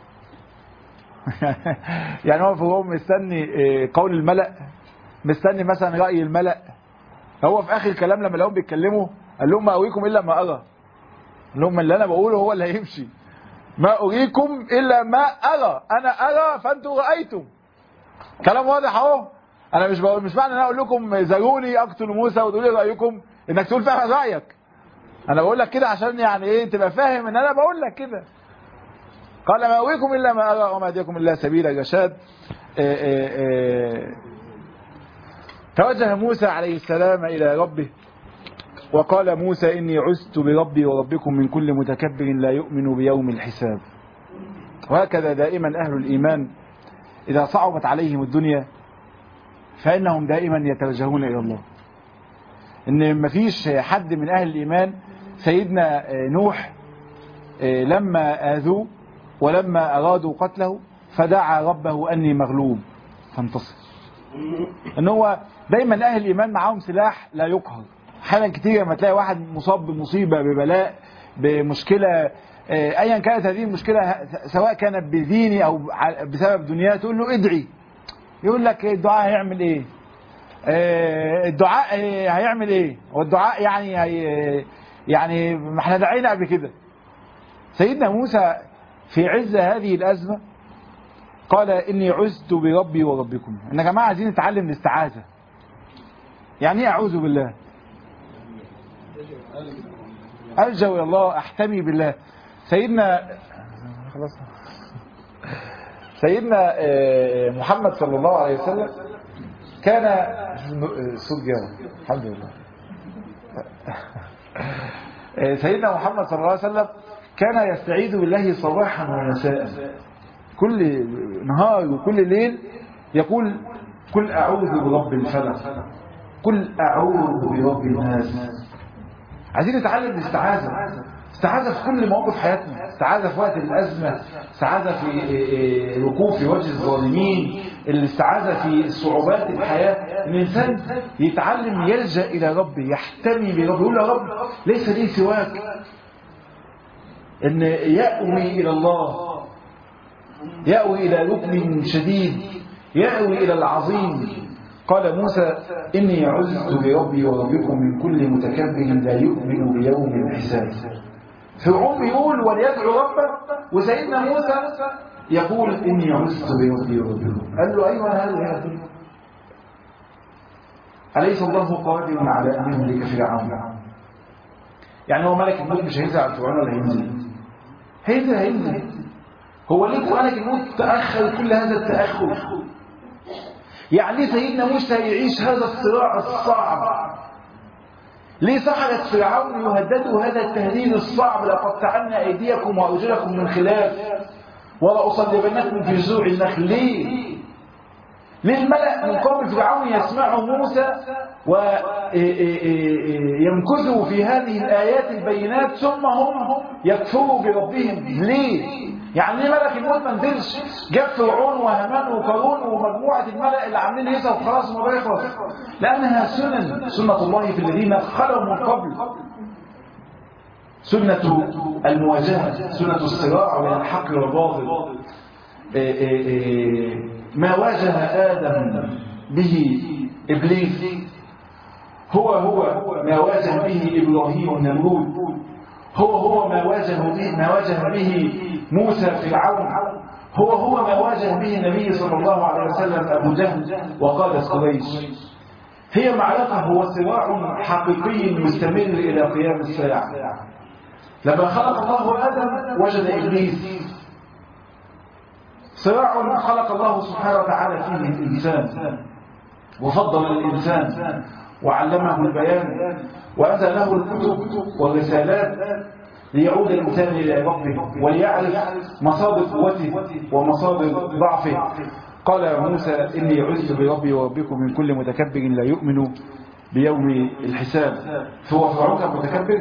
يعني هو فرعون مستني قول الملأ مستني مثلا رأي الملأ هو في اخر الكلام لما لهم بيتكلموا قال لهم ما اوريكم الا ما ارى قال لهم اللي انا بقوله هو اللي هيمشي ما أريكم إلا ما أرى أنا أرى فأنتم رأيتم كلام واضح أهو أنا مش بقول مش معنى أن أنا أقول لكم ذروني أقتل موسى وتقولي رأيكم إنك تقول فعلا رأيك أنا بقول لك كده عشان يعني إيه تبقى فاهم إن أنا بقول لك كده قال ما أريكم إلا ما أرى وما أهديكم إلا سبيل الرشاد إيه إيه إيه توجه موسى عليه السلام إلى ربه وقال موسى إني عزت بربي وربكم من كل متكبر لا يؤمن بيوم الحساب وهكذا دائما أهل الإيمان إذا صعبت عليهم الدنيا فإنهم دائما يتوجهون إلى الله إن مفيش حد من أهل الإيمان سيدنا نوح لما آذوه ولما أرادوا قتله فدعا ربه أني مغلوب فانتصر ان هو دايما اهل الايمان معاهم سلاح لا يقهر احيانا كتير لما تلاقي واحد مصاب بمصيبه ببلاء بمشكله آه، ايا كانت هذه المشكله سواء كانت بديني او ع- بسبب دنياه تقول له ادعي يقول لك الدعاء هيعمل ايه آه، الدعاء آه، هيعمل ايه والدعاء يعني هي يعني ما احنا دعينا قبل كده سيدنا موسى في عز هذه الازمه قال إني عزت بربي وربكم إن يا جماعة عايزين نتعلم الاستعاذة يعني إيه أعوذ بالله ألجأ إلى الله أحتمي بالله سيدنا خلاص سيدنا آه، محمد صلى الله عليه وسلم كان صوت جاوة الحمد لله آه، سيدنا محمد صلى الله عليه وسلم كان يستعيذ بالله صباحا ومساء كل نهار وكل ليل يقول قل أعوذ برب الفلق قل أعوذ برب الناس عايزين نتعلم الاستعاذة استعاذة في كل مواقف حياتنا استعاذة في وقت الأزمة استعاذة في الوقوف في وجه الظالمين الاستعاذة في صعوبات الحياة الإنسان يتعلم يلجأ إلى ربه يحتمي بربه يقول يا رب ليس لي سواك أن يأوي إلى الله يأوي إلى ركن شديد يأوي إلى العظيم قال موسى إني عزت بربي وربكم من كل متكبر لا يؤمن بيوم الحساب فرعون بيقول وليدعو ربه وسيدنا موسى يقول إني عزت بربي وربكم قال له أيوة هذا يا أخي أليس الله قادر على أن يهلك فرعون يعني هو ملك الموت مش هينزل على فرعون ولا هينزل هينزل هينزل هو ليه ملك الموت تأخر كل هذا التأخر يعني ليه سيدنا موسى يعيش هذا الصراع الصعب ليه سحرت فرعون يهددوا هذا التهديد الصعب لقطعن أيديكم وأرجلكم من خلاف ولأصلبنكم في جذوع النخل ليه ليه الملأ من قوم فرعون يسمعوا موسى ويمكثوا في هذه الآيات البينات ثم هم يكفروا بربهم ليه يعني ليه ملك الموت ما نزلش جاب فرعون وهامان وقارون ومجموعة الملأ اللي عاملين هيصة وخلاص الموضوع يخلص لأنها سنن سنة الله في الذين خلوا من قبل سنة المواجهة سنة الصراع بين الحق والباطل إيه إيه إيه ما واجه آدم به إبليس هو هو ما واجه به إبراهيم النمرود هو هو ما واجه به ما واجه به موسى فرعون هو هو ما واجه به النبي صلى الله عليه وسلم أبو جهل وقادة قريش هي معركة هو صراع حقيقي مستمر إلى قيام الساعة لما خلق الله آدم وجد إبليس صراع خلق الله سبحانه وتعالى فيه الإنسان وفضل الإنسان وعلمه البيان وأنزل له الكتب والرسالات ليعود الإنسان إلى ربه وليعرف مصادر قوته ومصادر ضعفه قال موسى إني عزت بربي وربكم من كل متكبر لا يؤمن بيوم الحساب فهو فرعون كان متكبر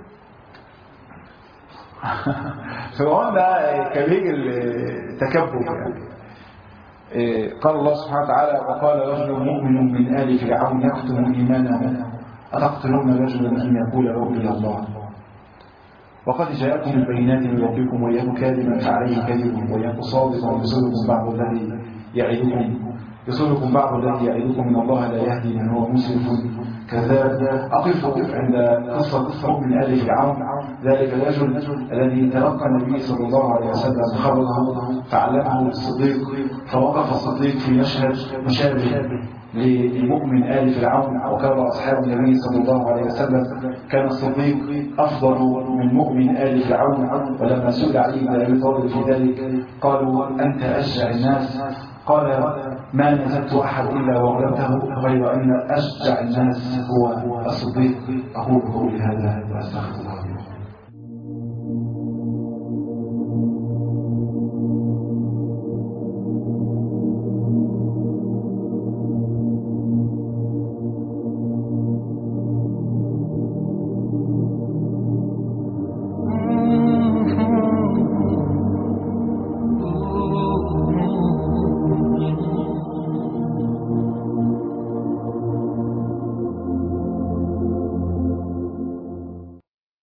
فرعون ده كبير التكبر يعني قال الله سبحانه وتعالى وقال رجل مؤمن من آل فرعون يكتم إيمانه أتقتلون رجلا أن يقول ربي الله وقد جاءكم البينات من ربكم ويك كاذبا فعليه كذب ويك صادقا يصدكم بعض الذي يعدكم يصدكم بعض الذي يعدكم من الله لا يهدي من هو مسرف
كذاب أقف عند قصة مؤمن آل فرعون ذلك الرجل الذي تلقى النبي صلى الله عليه وسلم خبره فعلمه الصديق فوقف الصديق في مشهد مشابه لمؤمن آل فرعون وكان أصحاب النبي صلى الله عليه وسلم كان الصديق أفضل من مؤمن آل فرعون ولما سئل علي بن أبي طالب في ذلك قالوا أنت أشجع الناس قال ما نزلت أحد إلا وغلبته غير أن أشجع الناس هو الصديق أقول قولي هذا وأستغفر الله لكم